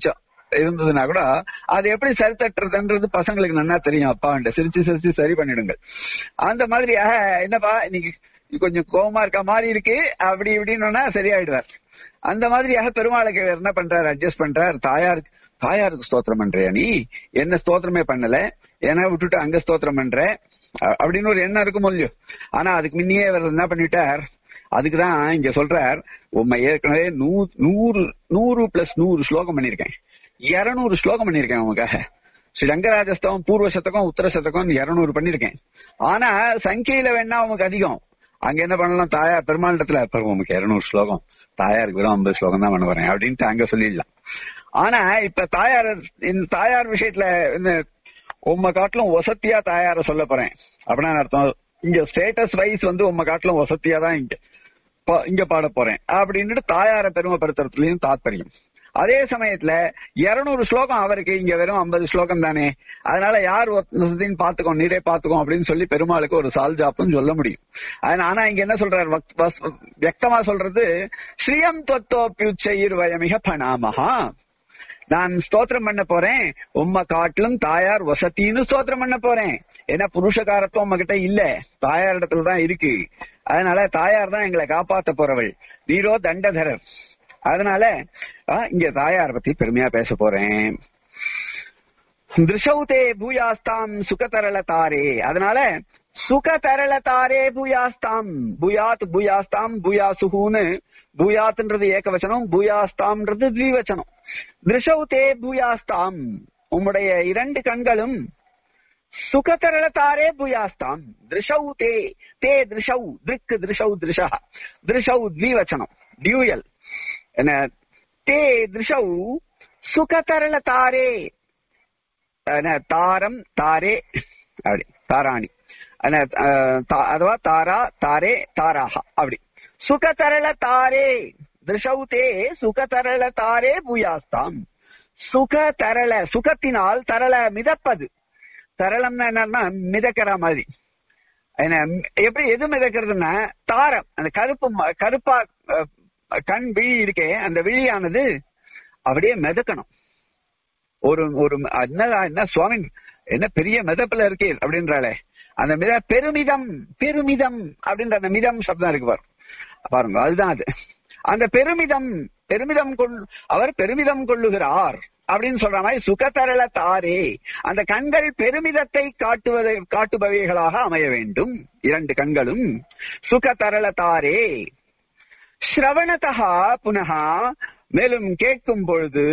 இருந்ததுன்னா கூட அது எப்படி சரி தட்டுறதுன்றது பசங்களுக்கு நல்லா தெரியும் அப்பாண்ட சிரிச்சு சிரிச்சு சரி பண்ணிடுங்க அந்த மாதிரியாக என்னப்பா இன்னைக்கு கொஞ்சம் கோவமா இருக்க மாதிரி இருக்கு அப்படி இப்படின்னு சரியாயிடுவார் அந்த மாதிரியாக பெருமாளுக்கு இவர் என்ன பண்றாரு அட்ஜஸ்ட் பண்றாரு தாயாருக்கு தாயாருக்கு ஸ்தோத்திரம் பண்றியா நீ என்ன ஸ்தோத்திரமே பண்ணல ஏன்னா விட்டுட்டு அங்க ஸ்தோத்திரம் பண்ற அ- அப்படின்னு ஒரு எண்ணம் இருக்கும் இல்லையோ ஆனா அதுக்கு முன்னையே இவர் என்ன பண்ணிட்டார் அதுக்குதான் இங்க சொல்றார் உண்மை ஏற்கனவே நூ- நூறு நூறு பிளஸ் நூறு ஸ்லோகம் பண்ணிருக்கேன் இருநூறு ஸ்லோகம் பண்ணிருக்கேன் உங்களுக்காக ஸ்ரீ ரங்கராஜஸ்தவம் பூர்வ சதகம் உத்தர சதகம் இருநூறு பண்ணிருக்கேன் ஆனா சங்கையில வேணா உனக்கு அதிகம் அங்க என்ன பண்ணலாம் தாயார் பெருமாண்டத்துல உனக்கு இருநூறு ஸ்லோகம் தாயாருக்கு வெறும் ஐம்பது ஸ்லோகம் தான் பண்ண வரேன் அப்படின்ட்டு அங்க சொல்லிடலாம் ஆனா இப்ப தாயார் இந்த தாயார் விஷயத்துல இந்த உம்ம காட்டிலும் வசத்தியா தாயார சொல்ல போறேன் அப்படின்னா அர்த்தம் இங்க ஸ்டேட்டஸ் வைஸ் வந்து உம்ம காட்டிலும் வசத்தியா தான் இங்க பா- இங்க பாட போறேன் அப்படின்ட்டு தாயார பெருமைப்படுத்துறதுலயும் தாத்பரியம் அதே சமயத்துல இருநூறு ஸ்லோகம் அவருக்கு இங்க வெறும் ஐம்பது ஸ்லோகம் தானே அதனால யார் ஒருத்தன் பாத்துக்கோ நீரே பாத்துக்கோ அப்படின்னு சொல்லி பெருமாளுக்கு ஒரு சால்ஜாப்புன்னு சொல்ல முடியும் அதனால- ஆனா இங்க என்ன சொல்றாரு வக்- வஸ்- வியக்தமா சொல்றது ஸ்ரீயம் தொத்தோப்பியுச்சைர் வயமிக பணாமஹா நான் ஸ்தோத்திரம் பண்ண போறேன் உம்ம காட்டிலும் தாயார் வசத்தின்னு ஸ்தோத்திரம் பண்ண போறேன் ஏன்னா புருஷகாரத்துவம் உம்ம கிட்ட இல்ல தாயார் இடத்துல தான் இருக்கு அதனால தாயார் தான் எங்களை காப்பாத்த போறவள் நீரோ தண்டதரர் அதனால ஆ, இங்க தாயார் பத்தி பெருமையா பேச போறேன் திருஷௌதே பூயாஸ்தாம் சுகதரள தாரே அதனால சுகதரள தாரே பூயாஸ்தாம் பூயாத் பூயாஸ்தாம் பூயாசுகுன்னு பூயாத்ன்றது ஏகவச்சனம் பூயாஸ்தாம்ன்றது த்விவச்சனம் திருஷௌதே பூயாஸ்தாம் உம்முடைய இரண்டு கண்களும் சுகதரள தாரே பூயாஸ்தாம் திருஷௌ தே தே திருஷௌ திக் திருஷௌ திருஷா திருஷௌ த்விவச்சனம் டியூயல் என்ன தே திருஷௌ சுகதரள தாரே என்ன, தாரம் தாரே அப்படி தாராணி என்ன, அஹ், தா- அதுவா தாரா தாரே தாராஹா அப்படி சுகதரள தாரே திருஷௌதே சுகதரள தாரே பூயாஸ்தாம் சுக தரள சுகத்தினால் தரள மிதப்பது தரளம்னா என்னன்னா மிதக்கிற மாதிரி என்ன, எப்படி எது மிதக்கிறதுன்னா தாரம் அந்த கருப்பு ம- கருப்பா அஹ், கண் விழி இருக்கே அந்த விழியானது அப்படியே மிதக்கணும் ஒரு ஒரு என்ன என்ன சுவாமி என்ன பெரிய மிதப்புல இருக்கே அப்படின்றாளே அந்த மித பெருமிதம் பெருமிதம் அப்படின்ற அந்த மிதம் சப்தம் இருக்கு பாரு பாருங்க அதுதான் அது அந்த பெருமிதம் பெருமிதம் கொள் அவர் பெருமிதம் கொள்ளுகிறார் அப்படின்னு சொல்ற மாதிரி சுகதரள தாரே அந்த கண்கள் பெருமிதத்தை காட்டுவதை காட்டுபவைகளாக அமைய வேண்டும் இரண்டு கண்களும் சுகதரள தாரே ஸ்ரவணதா புனகா மேலும் கேட்கும் பொழுது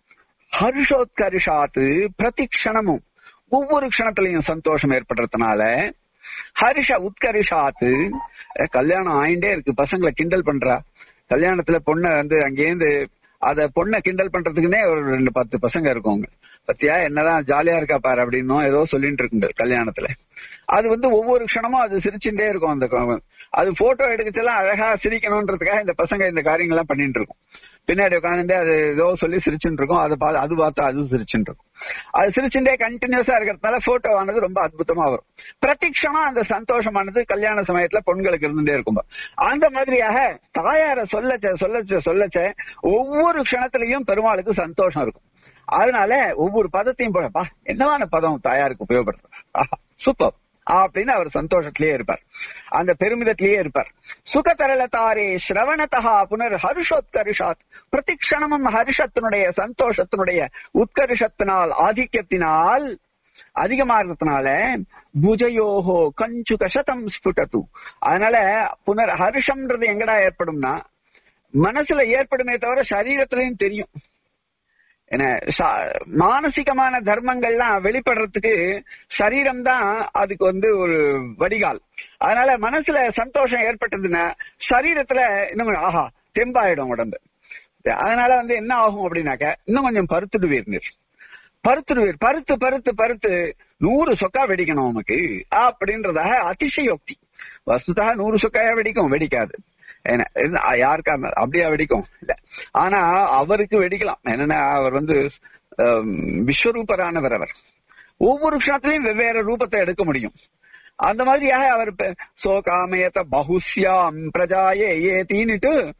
ஹர்ஷோத்கர்ஷாத்து பிரதி க்ஷணமும் ஒவ்வொரு க்ஷணத்திலையும் சந்தோஷம் ஏற்படுறதுனால ஹர்ஷ உத்கர்ஷாத்து அஹ் கல்யாணம் ஆயிண்டே இருக்கு பசங்களை கிண்டல் பண்றா கல்யாணத்துல பொண்ணை வந்து அங்கேருந்து அத பொண்ணை கிண்டல் பண்றதுக்குன்னே ஒரு ரெண்டு பத்து பசங்க இருக்குங்க பத்தியா என்னதான் ஜாலியா இருக்கா பாரு அப்படின்னும் ஏதோ சொல்லிட்டு இருக்குங்க கல்யாணத்துல அது வந்து ஒவ்வொரு க்ஷணமும் அது சிரிச்சுட்டே இருக்கும் அந்த க- அது போட்டோ எடுக்கச்செல்லாம் அழகா சிரிக்கணும்ன்றதுக்காக இந்த பசங்க இந்த காரியங்கள்லாம் பண்ணிட்டு இருக்கும் பின்னாடி உட்காந்துட்டு அது ஏதோ சொல்லி சிரிச்சுட்டு இருக்கும் அதை பா- அது பார்த்தா அது சிரிச்சுட்டு இருக்கும் அது சிரிச்சுட்டே கண்டினியூஸா இருக்கிறதுனால போட்டோ ஆனது ரொம்ப அற்புதமா வரும் பிரதிக்ஷமா அந்த சந்தோஷமானது கல்யாண சமயத்துல பெண்களுக்கு இருந்துட்டே இருக்கும் அந்த மாதிரியாக தாயார சொல்லச்ச சொல்லச்ச சொல்லச்ச ஒவ்வொரு க்ஷணத்திலையும் பெருமாளுக்கு சந்தோஷம் இருக்கும் அதனால ஒவ்வொரு பதத்தையும் போடப்பா என்னவான பதம் தாயாருக்கு உபயோகப்படுத்துற சூப்பர் அப்படின்னு அவர் சந்தோஷத்திலேயே இருப்பார் அந்த பெருமிதத்திலேயே இருப்பார் சுகதரள தாரே ஸ்ரவணதா புனர் ஹர்ஷோத்கர்ஷாத் பிரதிக்ஷணமும் ஹர்ஷத்தினுடைய சந்தோஷத்தினுடைய உத்கர்ஷத்தினால் ஆதிக்கத்தினால் அதிகமா இருக்கிறதுனால புஜயோகோ கஞ்சு கஷதம் ஸ்புடது அதனால புனர் ஹர்ஷம்ன்றது எங்கடா ஏற்படும்னா மனசுல ஏற்படுமே தவிர சரீரத்திலையும் தெரியும் என்ன சா- மானசிகமான தர்மங்கள்லாம் வெளிப்படுறதுக்கு சரீரம் தான் அதுக்கு வந்து ஒரு வடிகால் அதனால மனசுல சந்தோஷம் ஏற்பட்டதுன்னா சரீரத்துல இன்னும் கொஞ்சம் ஆஹா தெம்பாயிடும் உடம்பு அதனால வந்து என்ன ஆகும் அப்படின்னாக்க இன்னும் கொஞ்சம் பருத்துடுவீர் நீர் பருத்துடுவீர் பருத்து பருத்து பருத்து நூறு சொக்கா வெடிக்கணும் உமக்கு அப்படின்றதாக அதிசயோக்தி வஸ்துதா நூறு சொக்காயா வெடிக்கும் வெடிக்காது என்ன இது யாருக்கா இருந்தாலும் அப்படியா வெடிக்கும் இல்ல ஆனா அவருக்கு வெடிக்கலாம் என்னன்னா அவர் வந்து ஆம், விஸ்வரூபரானவர் அவர் ஒவ்வொரு க்ஷணத்திலையும் வெவ்வேறு ரூபத்தை எடுக்க முடியும் அந்த மாதிரியாக அவர் பெ- சோகாமயத்த பகுஸ்யாம் பிரஜாயே ஏ தீனிட்டு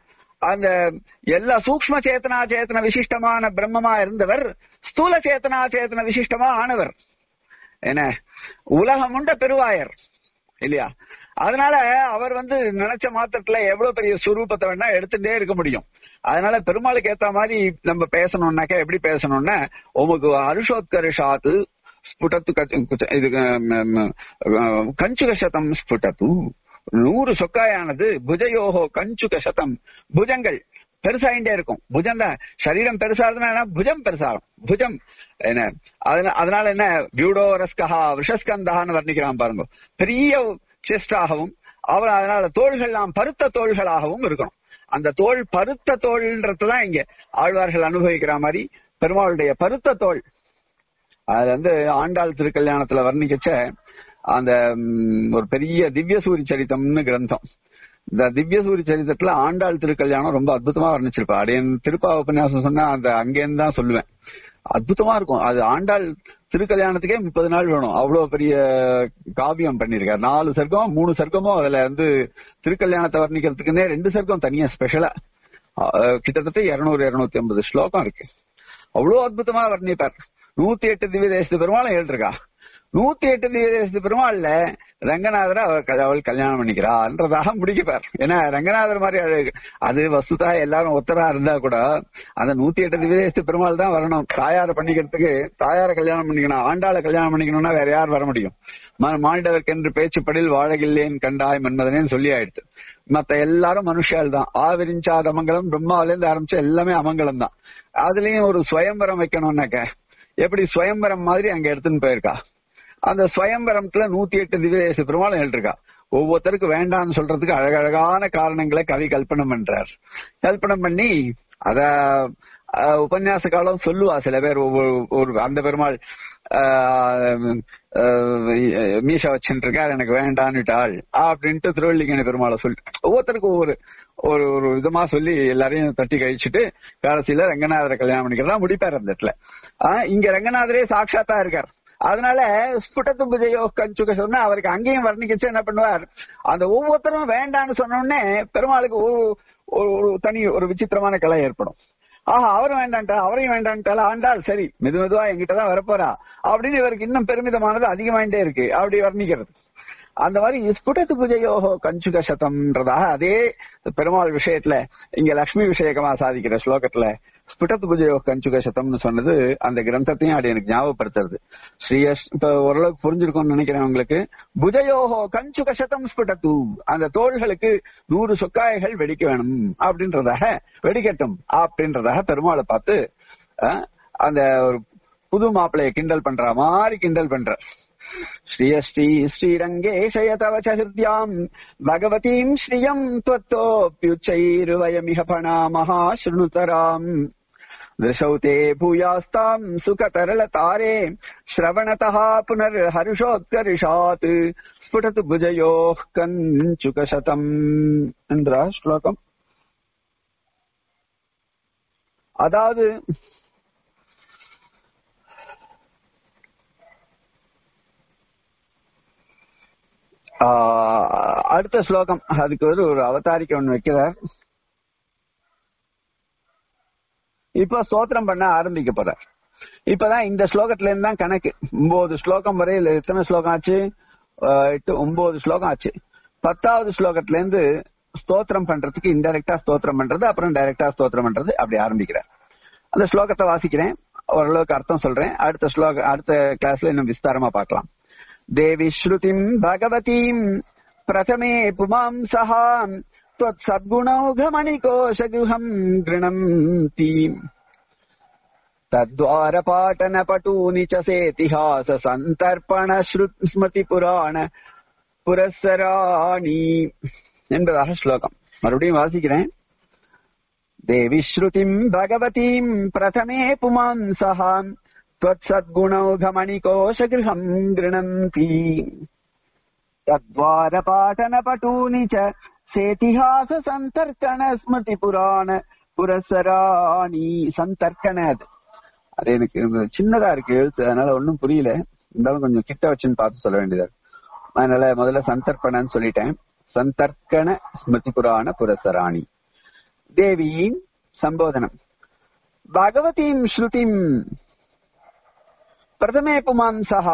அந்த எல்லா சூக்ம சேத்தனா சேத்தன விசிஷ்டமான பிரம்மமா இருந்தவர் ஸ்தூல சேத்தனா சேத்தன விசிஷ்டமா ஆனவர் என்ன உலகம் உண்ட பெருவாயர் இல்லையா அதனால அவர் வந்து நினைச்ச மாத்திரத்துல எவ்வளவு பெரிய சுரூபத்தை வேணா எடுத்துட்டே இருக்க முடியும் அதனால பெருமாளுக்கு ஏத்த மாதிரி நம்ம பேசணும்னாக்கா எப்படி பேசணும்னா உமக்கு அருஷோத்கர்ஷாத்து ஸ்புடத்து கச்ச- குச்ச- இது கஞ்சுக சதம் ஸ்புடத்து நூறு சொக்காயானது புஜயோகோ கஞ்சுக சதம் புஜங்கள் பெருசாயிண்டே இருக்கும் புஜம் தான் சரீரம் பெருசாகுதுன்னா புஜம் பெருசாகும் புஜம் என்ன அதன- அதனால என்ன பியூடோ ரஸ்கஹா விஷஸ்கந்தகான்னு வர்ணிக்கிறான் பாருங்க பெரிய செஸ்டாகவும் அவர் அதனால தோள்கள்லாம் பருத்த தோள்களாகவும் இருக்கணும் அந்த தோல் பருத்த தோல்ன்றதுதான் இங்க ஆழ்வார்கள் அனுபவிக்கிற மாதிரி பெருமாளுடைய பருத்த தோல் அது வந்து ஆண்டாள் திருக்கல்யாணத்துல வர்ணிக்கச்ச அந்த ம், ஒரு பெரிய திவ்ய சூரி சரித்தம்னு கிரந்தம் இந்த திவ்ய சூரி சரித்திரத்துல ஆண்டாள் திருக்கல்யாணம் ரொம்ப அற்புதமா வர்ணிச்சிருப்பா அடையன் திருப்பா உபன்யாசம் சொன்னா அந்த அங்கேருந்து தான் சொல்லுவேன் அற்புதமா இருக்கும் அது ஆண்டாள் திருக்கல்யாணத்துக்கே முப்பது நாள் வேணும் அவ்வளவு பெரிய காவியம் பண்ணிருக்காரு நாலு சர்க்கம் மூணு சர்க்கமும் அதுல வந்து திருக்கல்யாணத்தை வர்ணிக்கிறதுக்குன்னே ரெண்டு சர்க்கம் தனியா ஸ்பெஷலா கிட்டத்தட்ட இருநூறு இருநூத்தி ஐம்பது ஸ்லோகம் இருக்கு அவ்வளவு அற்புதமா வர்ணிப்பார் நூத்தி எட்டு திவ்ய தேசத்து பெருமாளும் எழுதிருக்கா நூத்தி எட்டு திவ்ய தேசத்து பெருமாள்ல ரங்கநாதரை அவர் கல்- அவள் கல்யாணம் பண்ணிக்கிறான்றதாக முடிக்கப்பார் ஏன்னா ரங்கநாதர் மாதிரி அழகு அது வசுதா எல்லாரும் ஒத்தரா இருந்தா கூட அந்த நூத்தி எட்டு திவ்ய தேசத்து பெருமாள் தான் வரணும் தாயாரை பண்ணிக்கிறதுக்கு தாயாரை கல்யாணம் பண்ணிக்கணும் ஆண்டாளை கல்யாணம் பண்ணிக்கணும்னா வேற யார் வர முடியும் ம- மாண்டவர்க்கென்று பேச்சுப்படில் வாழகில்லேன் கண்டாய் மன்மதனேன்னு சொல்லி ஆயிடுத்து மத்த எல்லாரும் மனுஷால் தான் ஆவிரிஞ்சாத அமங்கலம் பிரம்மாவில இருந்து ஆரம்பிச்ச எல்லாமே அமங்கலம் தான் அதுலயும் ஒரு சுயம்பரம் வைக்கணும்னாக்க எப்படி சுயம்பரம் மாதிரி அங்க எடுத்துன்னு போயிருக்கா அந்த சுயம்பரத்துல நூத்தி எட்டு திவ்யதேச பெருமாளும் எழுதிருக்கா ஒவ்வொருத்தருக்கு வேண்டாம்னு சொல்றதுக்கு அழகழகான காரணங்களை கவி கல்பனை பண்றார் கல்பனை பண்ணி அத அஹ், உபன்யாச காலம் சொல்லுவா சில பேர் ஒவ்வொரு ஒரு அந்த பெருமாள் ஆஹ், ஆஹ், மீச வச்சுட்டு இருக்கார் எனக்கு வேண்டான்னுட்டாள் அப்படின்ட்டு திருவள்ளிக்கணி பெருமாளை சொல்லி ஒவ்வொருத்தருக்கும் ஒவ்வொரு ஒரு ஒரு விதமா சொல்லி எல்லாரையும் தட்டி கழிச்சுட்டு கடைசியில ரங்கநாதரை கல்யாணம் பண்ணிக்கிறதா முடிப்பார் அந்த இடத்துல ஆஹ், இங்க ரங்கநாதரே சாட்சாத்தா இருக்கார் அதனால ஸ்புடத்து புஜயோ கஞ்சுக சொன்னா அவருக்கு அங்கேயும் வர்ணிக்கிச்சு என்ன பண்ணுவார் அந்த ஒவ்வொருத்தரும் வேண்டான்னு சொன்ன உடனே பெருமாளுக்கு ஒரு ஒரு- ஒரு தனி ஒரு விசித்திரமான கலை ஏற்படும் ஆஹா அவரும் வேண்டான்ட்டா அவரையும் வேண்டான்ட்டால ஆண்டாள் சரி மெது மெதுவா எங்கிட்ட தான் வரப்போறா அப்படின்னு இவருக்கு இன்னும் பெருமிதமானது அதிகமாயிட்டே இருக்கு அப்படி வர்ணிக்கிறது அந்த மாதிரி ஸ்புடத்து பூஜையோகோ கஞ்சுக சதம்ன்றதாக அதே பெருமாள் விஷயத்துல இங்க லக்ஷ்மி விஷயகமா சாதிக்கிற ஸ்லோகத்துல ஸ்புடத்து பூஜையோ கஞ்சுக சதம்னு சொன்னது அந்த கிரந்தத்தையும் அது எனக்கு ஞாபகப்படுத்துறது ஸ்ரீயஸ் இப்ப ஓரளவுக்கு புரிஞ்சிருக்கும்னு நினைக்கிறேன் உங்களுக்கு புஜயோகோ கஞ்சுக சதம் ஸ்புடத்து அந்த தோள்களுக்கு நூறு சொக்காய்கள் வெடிக்க வேணும் அப்படின்றதாக வெடிக்கட்டும் அப்படின்றதாக பெருமாளை பார்த்து அஹ், அந்த ஒரு புது மாப்பிளைய கிண்டல் பண்ற மாதிரி கிண்டல் பண்ற श्रियश्री श्रीरङ्गेशय तव च हृद्याम् भगवतीम् श्रियम् त्वत्तोऽप्युच्चैर्वयमिह फणामः शृणुतराम् दृशौ ते भूयास्ताम् सुखतरलतारे श्रवणतः पुनर्हर्षोत्कर्षात् स्फुटतु भुजयोः कञ्चुकशतम् என்ற ஸ்லோகம் அதாவது ஆஹ் அடுத்த ஸ்லோகம் அதுக்கு ஒரு ஒரு அவதாரிக்க ஒண்ணு வைக்கிறார் இப்ப ஸ்தோத்திரம் பண்ண ஆரம்பிக்க போறார் இப்பதான் இந்த ஸ்லோகத்துல இருந்து தான் கணக்கு ஒன்பது ஸ்லோகம் வரை இல்ல எத்தனை ஸ்லோகம் ஆச்சு ஆஹ் எட்டு ஒன்பது ஸ்லோகம் ஆச்சு பத்தாவது ஸ்லோகத்துல இருந்து ஸ்தோத்திரம் பண்றதுக்கு இன்டைரக்டா ஸ்தோத்திரம் பண்றது அப்புறம் டைரக்டா ஸ்தோத்திரம் பண்றது அப்படி ஆரம்பிக்கிறார் அந்த ஸ்லோகத்தை வாசிக்கிறேன் ஓரளவுக்கு அர்த்தம் சொல்றேன் அடுத்த ஸ்லோக அடுத்த கிளாஸ்ல இன்னும் விஸ்தாரமா பார்க்கலாம் देवि श्रुतिम् भगवतीम् प्रथमे पुमांसः त्वत्सद्गुणौघमणिकोशगृहम् गृणन्तीम् तद्वारपाटनपटूनि च सेतिहास सन्तर्पण स्मृतिपुराण புரஸ்ஸராணி என்பதாக ஸ்லோகம் மறுபடியும் வாசிக்கிறேன் தேவி ஸ்ருதிம் பகவதீம் பிரதமே புமான்சகாம் त्वत्सद्गुणौघमणिकोशगृहम् गृह्णन्ति तद्वारपाठनपटूनि च சேதிஹாசந்தர்க்கண ஸ்மிருதி புராண புரசராணி சந்தர்க்கண அது அது எனக்கு இது சின்னதா இருக்கு எழுத்து அதனால ஒன்றும் புரியல இருந்தாலும் கொஞ்சம் கிட்ட வச்சுன்னு பார்த்து சொல்ல வேண்டியதா இருக்கு. அதனால முதல்ல சந்தர்ப்பணன்னு சொல்லிட்டேன் சந்தர்க்கண ஸ்மிருதி புராண புரசராணி தேவீம் சம்போதனம் பகவதீம் ஸ்ருதிம் பிரதமே புமாம்சः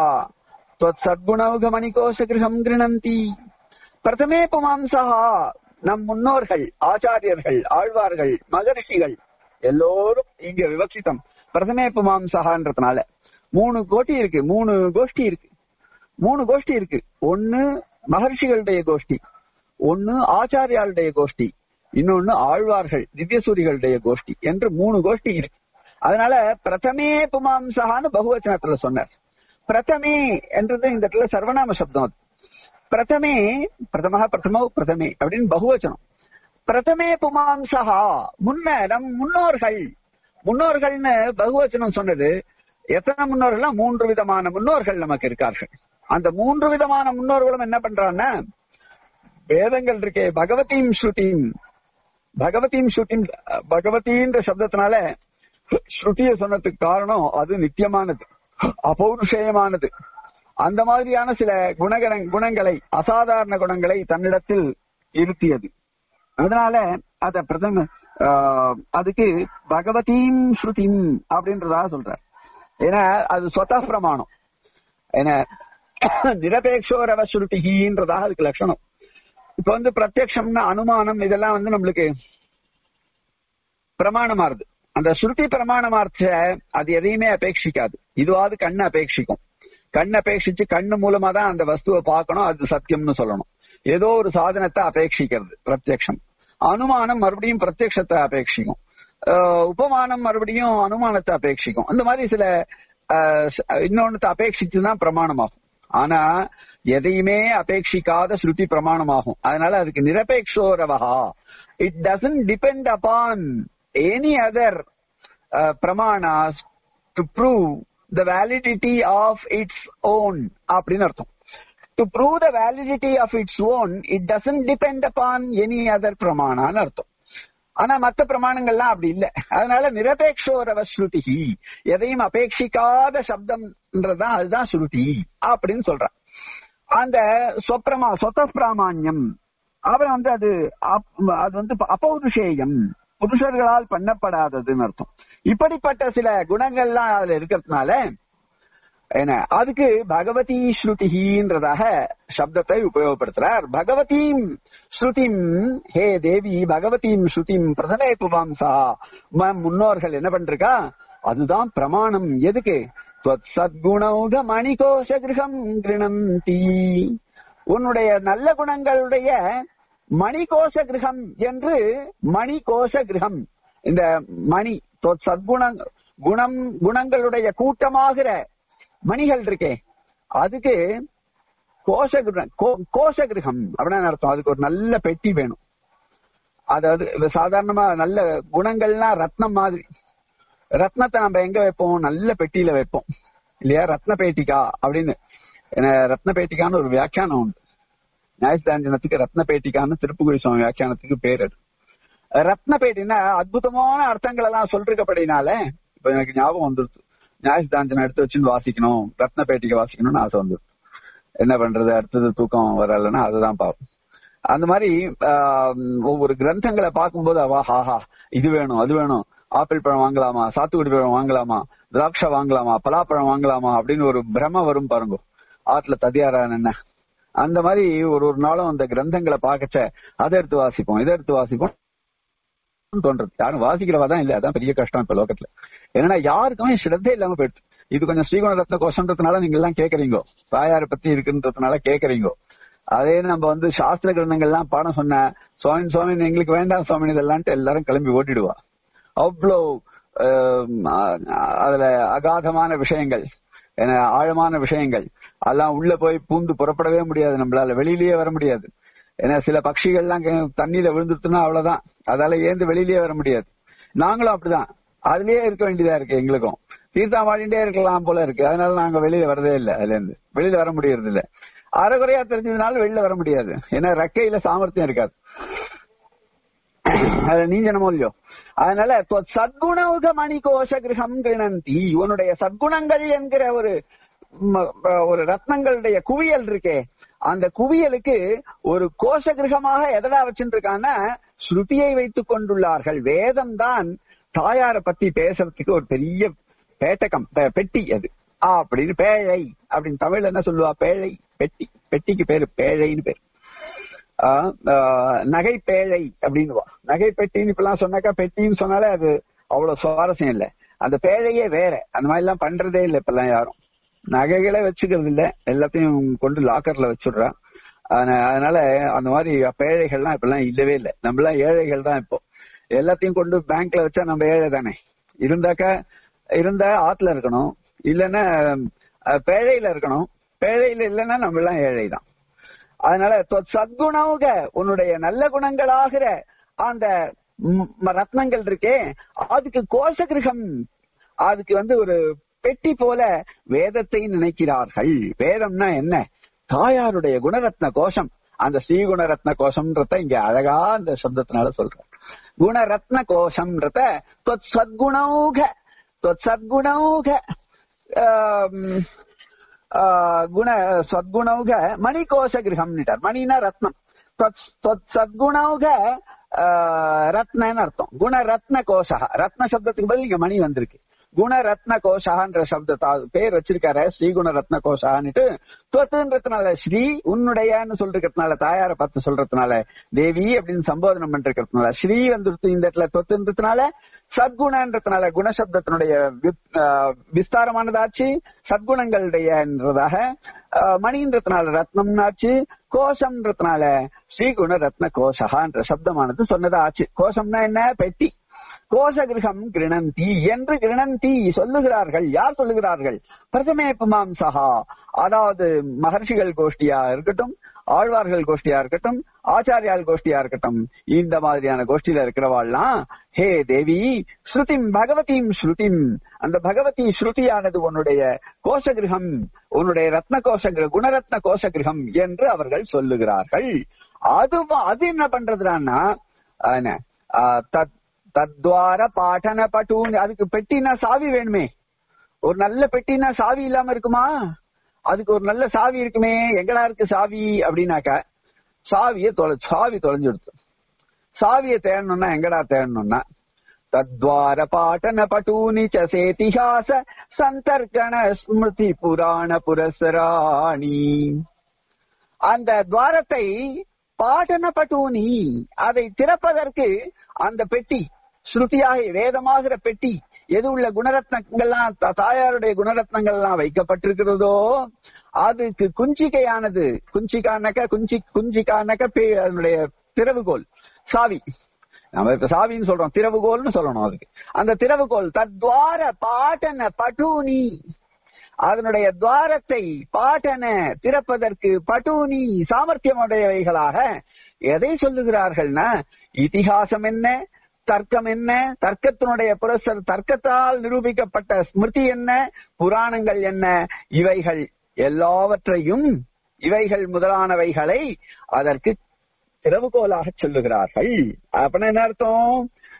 त्वत्सद्गुणौघमणिकोशगृहम् கிருணந்தி பிரதமே புமாம்சः நம் முன்னோர்கள் ஆச்சாரியர்கள் ஆழ்வார்கள் மகரிஷிகள் எல்லோரும் இங்க விவக்ஷிதம் பிரதமே புமாம்சகான்றதுனால மூணு கோட்டி இருக்கு மூணு கோஷ்டி இருக்கு மூணு கோஷ்டி இருக்கு ஒன்னு மகர்ஷிகளுடைய கோஷ்டி ஒன்னு ஆச்சாரியாளுடைய கோஷ்டி இன்னொன்னு ஆழ்வார்கள் திவ்யசூரிகளுடைய கோஷ்டி என்று மூணு கோஷ்டி இருக்கு அதனால பிரதமே புமாம்சகான்னு பகுவச்சனத்துல சொன்னார் பிரதமே என்றது இந்த இடத்துல சர்வநாம சப்தம் அது பிரதமே பிரதம பிரதமோ பிரதமே அப்படின்னு பகுவச்சனம் பிரதமே புமாம்சகா முன்ன நம் முன்னோர்கள் முன்னோர்கள்னு பகுவச்சனம் சொன்னது எத்தனை முன்னோர்கள்னா மூன்று விதமான முன்னோர்கள் நமக்கு இருக்கார்கள் அந்த மூன்று விதமான முன்னோர்களும் என்ன பண்றான்னா வேதங்கள் இருக்கே பகவதீம் ஸ்ருதிம் பகவதீம் ஸ்ருதிம் பகவதின்ற சப்தத்தினால ஸ்ருதிய சொன்னதுக்கு காரணம் அது நித்தியமானது அபௌருஷேயமானது அந்த மாதிரியான சில குணகண குணங்களை அசாதாரண குணங்களை தன்னிடத்தில் இருத்தியது அதனால அத பிரதம ஆஹ், அதுக்கு பகவதீம் ஸ்ருதிம் அப்படின்றதா சொல்றார் ஏன்னா அது சொத பிரமாணம் ஏன்னா நிரபேட்சோரவ ஸ்ருதிகின்றதாக அதுக்கு லட்சணம் இப்ப வந்து பிரத்யக்ஷம்னா அனுமானம் இதெல்லாம் வந்து நம்மளுக்கு பிரமாணமாறுது அந்த ஸ்ருதி பிரமாணமார்ச்ச அது எதையுமே அபேட்சிக்காது இதுவாது கண்ணு அபேட்சிக்கும் கண் அபேட்சிச்சு கண்ணு மூலமா தான் அந்த வஸ்துவை பார்க்கணும் அது சத்தியம்னு சொல்லணும் ஏதோ ஒரு சாதனத்தை அபேட்சிக்கிறது பிரத்யக்ஷம் அனுமானம் மறுபடியும் பிரத்யக்ஷத்தை அபேட்சிக்கும் ஆஹ் உபமானம் மறுபடியும் அனுமானத்தை அபேட்சிக்கும் அந்த மாதிரி சில ஆஹ் இன்னொன்னு அபேட்சிச்சு தான் பிரமாணமாகும் ஆனா எதையுமே அபேட்சிக்காத ஸ்ருதி பிரமாணமாகும் அதனால அதுக்கு நிரபேக்ஷோரவகா it doesn't depend upon any other பிரமாணாஸ் to prove the validity of its own அப்படின்னு அர்த்தம் to prove the validity of its own it doesn't depend upon any other பிரமாணான்னு அர்த்தம் ஆனா மத்த பிரமாணங்கள்லாம் அப்படி இல்ல அதனால நிரபேக்ஷோரவ ஸ்ருதி எதையும் அபேட்சிக்காத சப்தம்ன்றதுதான் அதுதான் ஸ்ருதி அப்படின்னு சொல்றான் அந்த சொப்ரமா சொத்த பிராமான்யம் அப்புறம் வந்து அது அப்- அது வந்து அபௌருஷேயம் புருஷர்களால் பண்ணப்படாததுன்னு அர்த்தம் இப்படிப்பட்ட சில குணங்கள்லாம் அதுல இருக்கிறதுனால என்ன அதுக்கு பகவதி ஸ்ருதின்றதாக சப்தத்தை உபயோகப்படுத்துறார் பகவதீம் ஸ்ருதிம் ஹே தேவி பகவதீம் ஸ்ருதிம் பிரதமே புவாம்சா ம- முன்னோர்கள் என்ன பண்றா அதுதான் பிரமாணம் எதுக்கு त्वत् சத்குணௌக மணிகோஷ கிரகம் கிருணந்தி உன்னுடைய நல்ல குணங்களுடைய மணிகோஷ கிரகம் என்று மணிகோஷ கிரகம் இந்த மணி தொத் சத்குண குணம் குணங்களுடைய கூட்டமாகிற மணிகள் இருக்கே அதுக்கு கோஷ கிரகம் கோ- கோஷ கிரகம் அப்படின்னு அர்த்தம் அதுக்கு ஒரு நல்ல பெட்டி வேணும் அதாவது இது சாதாரணமா நல்ல குணங்கள்லாம் ரத்னம் மாதிரி ரத்னத்தை நம்ம எங்க வைப்போம் நல்ல பெட்டியில வைப்போம் இல்லையா ரத்ன பேட்டிகா அப்படின்னு ஏன்னா ரத்ன பேட்டிகான்னு ஒரு வியாக்கியானம் உண்டு நியாயஸ்தாஞ்சனத்துக்கு ரத்ன பேட்டிகான்னு திருப்புகுடி சுவாமி வியாக்கியானத்துக்கு பேர் அது ரத்ன பேட்டினா அற்புதமான அர்த்தங்கள் எல்லாம் சொல்றபடினால இப்ப எனக்கு ஞாபகம் வந்துருச்சு நியாயஸ்தாஞ்சனம் எடுத்து வச்சுன்னு வாசிக்கணும் ரத்ன பேட்டிகை வாசிக்கணும்னு ஆசை வந்துருச்சு என்ன பண்றது அடுத்தது தூக்கம் வரலன்னா அதுதான் பார்ப்போம் அந்த மாதிரி ஆஹ், ஒவ்வொரு கிரந்தங்களை பார்க்கும்போது அவா ஹாஹா இது வேணும் அது வேணும் ஆப்பிள் பழம் வாங்கலாமா சாத்துக்குடி பழம் வாங்கலாமா திராட்சை வாங்கலாமா பலாப்பழம் வாங்கலாமா அப்படின்னு ஒரு பிரம வரும் பாருங்க ஆத்துல ததியாரான் என்ன அந்த மாதிரி ஒரு ஒரு நாளும் அந்த கிரந்தங்களை பார்க்கச்ச அதை எடுத்து வாசிப்போம் இதை எடுத்து வாசிப்போம் தோன்றது யாரும் வாசிக்கிறவா தான் இல்ல அதான் பெரிய கஷ்டம் இப்ப லோகத்துல ஏன்னா யாருக்குமே ஸ்ரத்தே இல்லாம போயிடுது இது கொஞ்சம் ஸ்ரீகுண ரத்ன கோஷன்றதுனால நீங்க எல்லாம் கேக்குறீங்க தாயாரை பத்தி இருக்குன்றதுனால கேக்குறீங்க அதே நம்ம வந்து சாஸ்திர கிரந்தங்கள்லாம் பாடம் சொன்ன சுவாமி சுவாமி எங்களுக்கு வேண்டாம் சுவாமி இதெல்லாம்ட்டு எல்லாரும் கிளம்பி ஓட்டிடுவா அவ்வளோ ஆம், அ- அதுல அகாதமான விஷயங்கள் என்ன, ஆழமான விஷயங்கள் அதெல்லாம் உள்ள போய் பூந்து புறப்படவே முடியாது நம்மளால வெளியிலேயே வர முடியாது ஏன்னா சில பட்சிகள்லாம் கே- தண்ணியில விழுந்துருச்சுன்னா அவ்வளவுதான் அதால ஏந்து வெளியிலேயே வர முடியாது நாங்களும் அப்படிதான் அதுலயே இருக்க வேண்டியதா இருக்கு எங்களுக்கும் தீர்த்தாமாடிண்டே இருக்கலாம் போல இருக்கு அதனால நாங்க வெளியில வரதே இல்லை அதுல இருந்து வெளியில வர முடியறது இல்ல அரைகுறையா தெரிஞ்சதுனால வெளியில வர முடியாது ஏன்னா ரெக்கையில சாமர்த்தியம் இருக்காது அது நீஞ்சனமோ இல்லையோ அதனால தொ- சத்குணௌக மணிகோஷ கிரகம் கிணந்தி உன்னுடைய சத்குணங்கள் என்கிற ஒரு ம- ஒரு ரத்னங்களுடைய குவியல் இருக்கே அந்த குவியலுக்கு ஒரு கோஷ கிரகமாக எதடா வச்சுட்டு இருக்கான்னா ஸ்ருதியை வைத்துக் கொண்டுள்ளார்கள் வேதம் தான் தாயார பத்தி பேசுறதுக்கு ஒரு பெரிய பேட்டகம் பெ- பெட்டி அது ஆ, அப்படின்னு பேழை அப்படின்னு தமிழ்ல என்ன சொல்லுவா பேழை பெட்டி பெட்டிக்கு பேரு பேழைன்னு பேரு ஆ, ஆ, நகை பேழை அப்படின்னுவா நகை பெட்டின்னு இப்பெல்லாம் சொன்னாக்கா பெட்டின்னு சொன்னாலே அது அவ்வளவு சுவாரஸ்யம் இல்ல அந்த பேழையே வேற அந்த மாதிரி எல்லாம் பண்றதே இல்ல இப்பெல்லாம் யாரும் நகைகளே வச்சுக்கிறது இல்ல எல்லாத்தையும் கொண்டு லாக்கர்ல வச்சுடுறான் அதன- அதனால அந்த மாதிரி பேழைகள்லாம் இப்பெல்லாம் இல்லவே இல்லை நம்மளாம் ஏழைகள் தான் இப்போ எல்லாத்தையும் கொண்டு பேங்க்ல வச்சா நம்ம ஏழை தானே இருந்தாக்கா இருந்தா ஆத்துல இருக்கணும் இல்லைன்னா அஹ், பேழையில இருக்கணும் பேழையில இல்லைன்னா நம்ம எல்லாம் ஏழை தான் அதனால தொத் சத்குணவுக உன்னுடைய நல்ல குணங்களாகிற அந்த ம், ரத்னங்கள் இருக்கே அதுக்கு கோஷகிருகம் அதுக்கு வந்து ஒரு பெட்டி போல வேதத்தை நினைக்கிறார்கள் வேதம்னா என்ன தாயாருடைய குணரத்ன கோஷம் அந்த ஸ்ரீகுணரத்ன கோஷம்ன்றத இங்க அழகா அந்த சப்தத்தினால சொல்றோம் குணரத்ன கோஷம்ன்றத தொத் சத்குணௌக தொத் சத்குணௌக ஆம், ஆ, குண சத்குணௌக மணிகோஷ கிரகம்னுட்டார் மணினா ரத்னம் தொத் தொத் சத்குணௌக ஆ, ரத்னன்னு அர்த்தம் குண ரத்ன கோஷா ரத்ன சப்தத்துக்கு பதில் இங்க மணி வந்திருக்கு குண ரத்ன கோஷான்ற சப்தத்தா பேர் வச்சிருக்காரு ஸ்ரீகுண ரத்ன கோஷான்னுட்டு தொத்துன்றதுனால ஸ்ரீ உன்னுடையன்னு சொல்றதுனால தாயார பார்த்து சொல்றதுனால தேவி அப்படின்னு சம்போதனம் பண்றதுனால ஸ்ரீ வந்துருத்து இந்த இடத்துல தொத்துன்றதுனால சத்குணன்றதுனால குணசப்தத்தினுடைய வி- ஆஹ் விஸ்தாரமானதாச்சு சத்குணங்களுடையன்றதாக ஆஹ் மணின்றதுனால ரத்னம்னாச்சு கோஷம்ன்றதுனால ஸ்ரீகுண ரத்ன கோஷகான்ற சப்தமானது சொன்னதாச்சு கோஷம்னா என்ன பெட்டி கோஷகிரகம் கிருணந்தி என்று கிருணந்தி சொல்லுகிறார்கள் யார் சொல்லுகிறார்கள் பிரதமே புமாம்சகா அதாவது மகர்ஷிகள் கோஷ்டியா இருக்கட்டும் ஆழ்வார்கள் கோஷ்டியா இருக்கட்டும் ஆச்சாரியால் கோஷ்டியா இருக்கட்டும் இந்த மாதிரியான கோஷ்டியில இருக்கிறவாள்லாம் ஹே தேவி ஸ்ருதிம் பகவதியும் ஸ்ருதிம் அந்த பகவதி ஸ்ருதியானது உன்னுடைய கோஷகிரகம் உன்னுடைய ரத்ன கோஷ குணரத்ன கோஷகிரகம் என்று அவர்கள் சொல்லுகிறார்கள் அது அது என்ன பண்றதுடான்னா என்ன, ஆ, தத் தத்வார பாட்டன பட்டூன் அதுக்கு பெட்டினா சாவி வேணுமே ஒரு நல்ல பெட்டினா சாவி இல்லாம இருக்குமா அதுக்கு ஒரு நல்ல சாவி இருக்குமே எங்கடா இருக்கு சாவி அப்படின்னாக்க சாவியை தொலை சாவி தொலைஞ்சிடுது சாவியை தேடணும்னா எங்கடா தேடணும்னா தத்வார பாட்டன பட்டூனி சேதிஹாச சந்தர்க்கண ஸ்மிருதி புராண புரசராணி அந்த துவாரத்தை பாட்டன பட்டூனி அதை திறப்பதற்கு அந்த பெட்டி ஸ்ருதியாக வேதமாகிற பெட்டி எது உள்ள குணரத்னங்கள்லாம் த- தாயாருடைய குணரத்னங்கள் எல்லாம் வைக்கப்பட்டிருக்கிறதோ அதுக்கு குஞ்சிகையானது குஞ்சிக்கானக்க குஞ்சி குஞ்சிக்கானக்க பே- அதனுடைய திறவுகோல் சாவி நம்ம இப்ப சாவின்னு சொல்றோம் திறவுகோல்னு சொல்லணும் அதுக்கு அந்த திறவுகோல் தத்வார பாட்டன பட்டூனி அதனுடைய துவாரத்தை பாட்டன திறப்பதற்கு பட்டூனி சாமர்த்தியமுடையவைகளாக எதை சொல்லுகிறார்கள்னா இதிகாசம் என்ன தர்க்கம் என்ன தர்க்கத்தினுடைய புரசர் தர்க்கத்தால் நிரூபிக்கப்பட்ட ஸ்மிருதி என்ன புராணங்கள் என்ன இவைகள் எல்லாவற்றையும் இவைகள் முதலானவைகளை அதற்கு திறவுகோலாக சொல்லுகிறார்கள் அப்படின்னா என்ன அர்த்தம்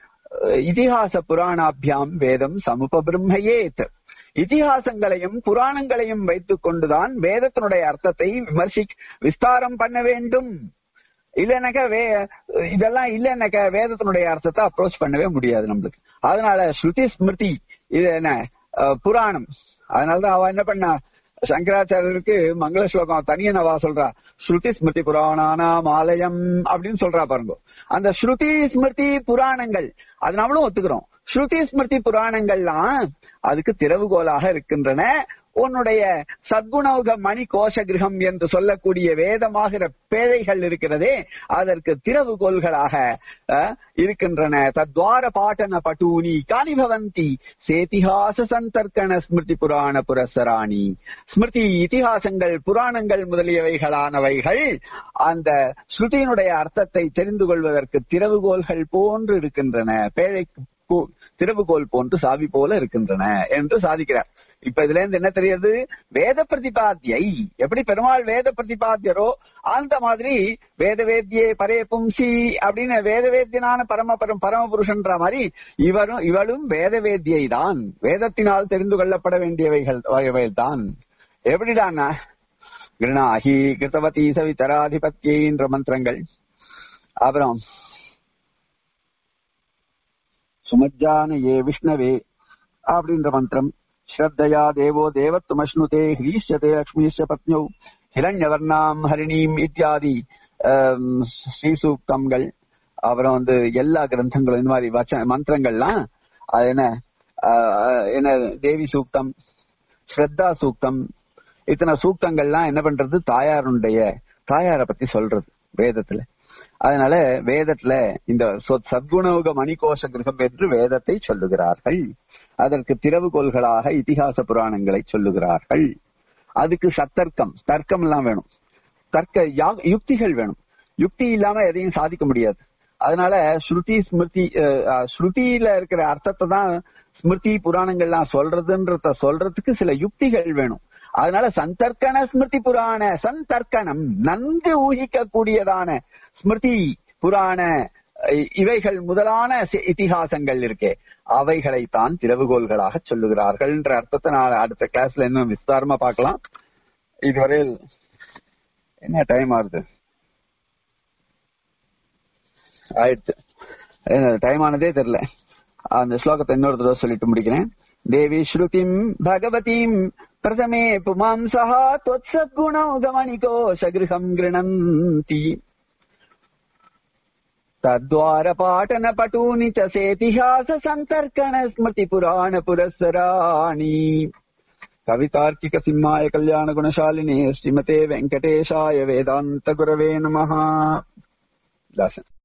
அஹ் இதிகாச புராணாபியாம் வேதம் சமுப பிரம்மையேத் இதிகாசங்களையும் புராணங்களையும் வைத்துக் கொண்டுதான் வேதத்தினுடைய அர்த்தத்தை விமர்சி விஸ்தாரம் பண்ண வேண்டும் இல்லைனாக்கா வே இதெல்லாம் இல்லைன்னாக்கா வேதத்தினுடைய அர்த்தத்தை அப்ரோச் பண்ணவே முடியாது நம்மளுக்கு அதனால ஸ்ருதி ஸ்மிருதி இது என்ன அஹ், புராணம் அதனாலதான் அவ என்ன பண்ணா சங்கராச்சாரியருக்கு மங்கள ஸ்லோகம் தனியனவா சொல்றா ஸ்ருதி ஸ்மிருதி புராணானாம் ஆலயம் அப்படின்னு சொல்றா பாருங்க அந்த ஸ்ருதி ஸ்மிருதி புராணங்கள் அது நம்மளும் ஒத்துக்கிறோம் ஸ்ருதி ஸ்மிருதி புராணங்கள்லாம் அதுக்கு திறவுகோலாக இருக்கின்றன உன்னுடைய சத்குணோக மணி கோஷ கிரகம் என்று சொல்லக்கூடிய வேதமாகிற பேழைகள் இருக்கிறதே அதற்கு திறவுகோல்களாக அஹ், இருக்கின்றன தத்வார பாட்டன பட்டூனி காணி பவந்தி சேதிஹாச சந்தர்க்கண ஸ்மிருதி புராண புரசராணி ஸ்மிருதி இதிகாசங்கள் புராணங்கள் முதலியவைகளானவைகள் அந்த ஸ்ருதியினுடைய அர்த்தத்தை தெரிந்து கொள்வதற்கு திறவுகோல்கள் போன்று இருக்கின்றன பேழைக்கு கு- திறவுகோல் போன்று சாவி போல இருக்கின்றன என்று சாதிக்கிறார் இப்ப இதுல இருந்து என்ன தெரியுது வேத பிரதிபாத்தியை எப்படி பெருமாள் வேத பிரதிபாத்தியரோ அந்த மாதிரி வேத வேத்தியே பரே பும்சி அப்படின்னு வேத வேத்தியனான பரம பரம் பரமபுருஷன்ற மாதிரி இவரும் இவளும் வேத வேத்தியை தான் வேதத்தினால் தெரிந்து கொள்ளப்பட வேண்டியவைகள் வகைகள் தான் எப்படிடான்னா கிருணாஹி கிருத்தவதி சவிதராதிபத்தியன்ற மந்திரங்கள் அப்புறம் சுமஜானயே விஷ்ணவே அப்படின்ற மந்திரம் ஸ்ரத்தையா தேவோ தேவத்துமஷ்ணுதே ஹ்ரீஷ்யதே லக்ஷ்மீஷ பத்னியோ ஹிரண்யவர்ணாம் ஹரிணீம் இத்தியாதி ஆம், ஸ்ரீசூக்தங்கள் அப்புறம் வந்து எல்லா கிரந்தங்களும் இந்த மாதிரி வச்ச மந்திரங்கள்லாம் அது என்ன ஆஹ், என்ன தேவி சூக்தம் ஸ்ரத்தா சூக்தம் இத்தனை சூக்தங்கள்லாம் என்ன பண்றது தாயாருடைய தாயாரை பத்தி சொல்றது வேதத்துல அதனால வேதத்துல இந்த சொ- சத்குணோக மணிகோஷ கிரகம் என்று வேதத்தை சொல்லுகிறார்கள் அதற்கு திறவுகோள்களாக இதிகாச புராணங்களை சொல்லுகிறார்கள் அதுக்கு சத்தர்க்கம் தர்க்கம் எல்லாம் வேணும் தர்க்க யா- யுக்திகள் வேணும் யுக்தி இல்லாம எதையும் சாதிக்க முடியாது அதனால ஸ்ருதி ஸ்மிருதி அஹ், அஹ், ஸ்ருதியில இருக்கிற அர்த்தத்தை தான் ஸ்மிருதி புராணங்கள்லாம் சொல்றதுன்றத சொல்றதுக்கு சில யுக்திகள் வேணும் அதனால சந்தர்க்கண ஸ்மிருதி புராண சந்தர்க்கணம் நன்கு ஊகிக்க கூடியதான ஸ்மிருதி புராண அஹ், இவைகள் முதலான சி- இதிகாசங்கள் இருக்கே அவைகளை தான் திறவுகோள்களாக சொல்லுகிறார்கள் என்ற அர்த்தத்தை நான் அடுத்த கிளாஸ்ல இன்னும் விஸ்தாரமா பார்க்கலாம் இதுவரையில் என்ன டைம் ஆகுது ஆயிடுச்சு டைம் ஆனதே தெரியல அந்த ஸ்லோகத்தை இன்னொரு தடவை சொல்லிட்டு முடிக்கிறேன் தேவி ஸ்ருதிம் பகவதீம் பிரதமே புமாம்சா தொத்சத்குணோ கமணிகோஷகிருஹம் கிருணந்தி தத்வார பாட்டன பட்டூனி ச சேதிஹாச சந்தர்க்கண ஸ்மிருதி புராண புரஸ்சராணி கவிதார்க்கிக சிம்மாய கல்யாண குணசாலினே ஸ்ரீமதே வெங்கடேஷாய வேதாந்த குரவே நமஹ தாசன்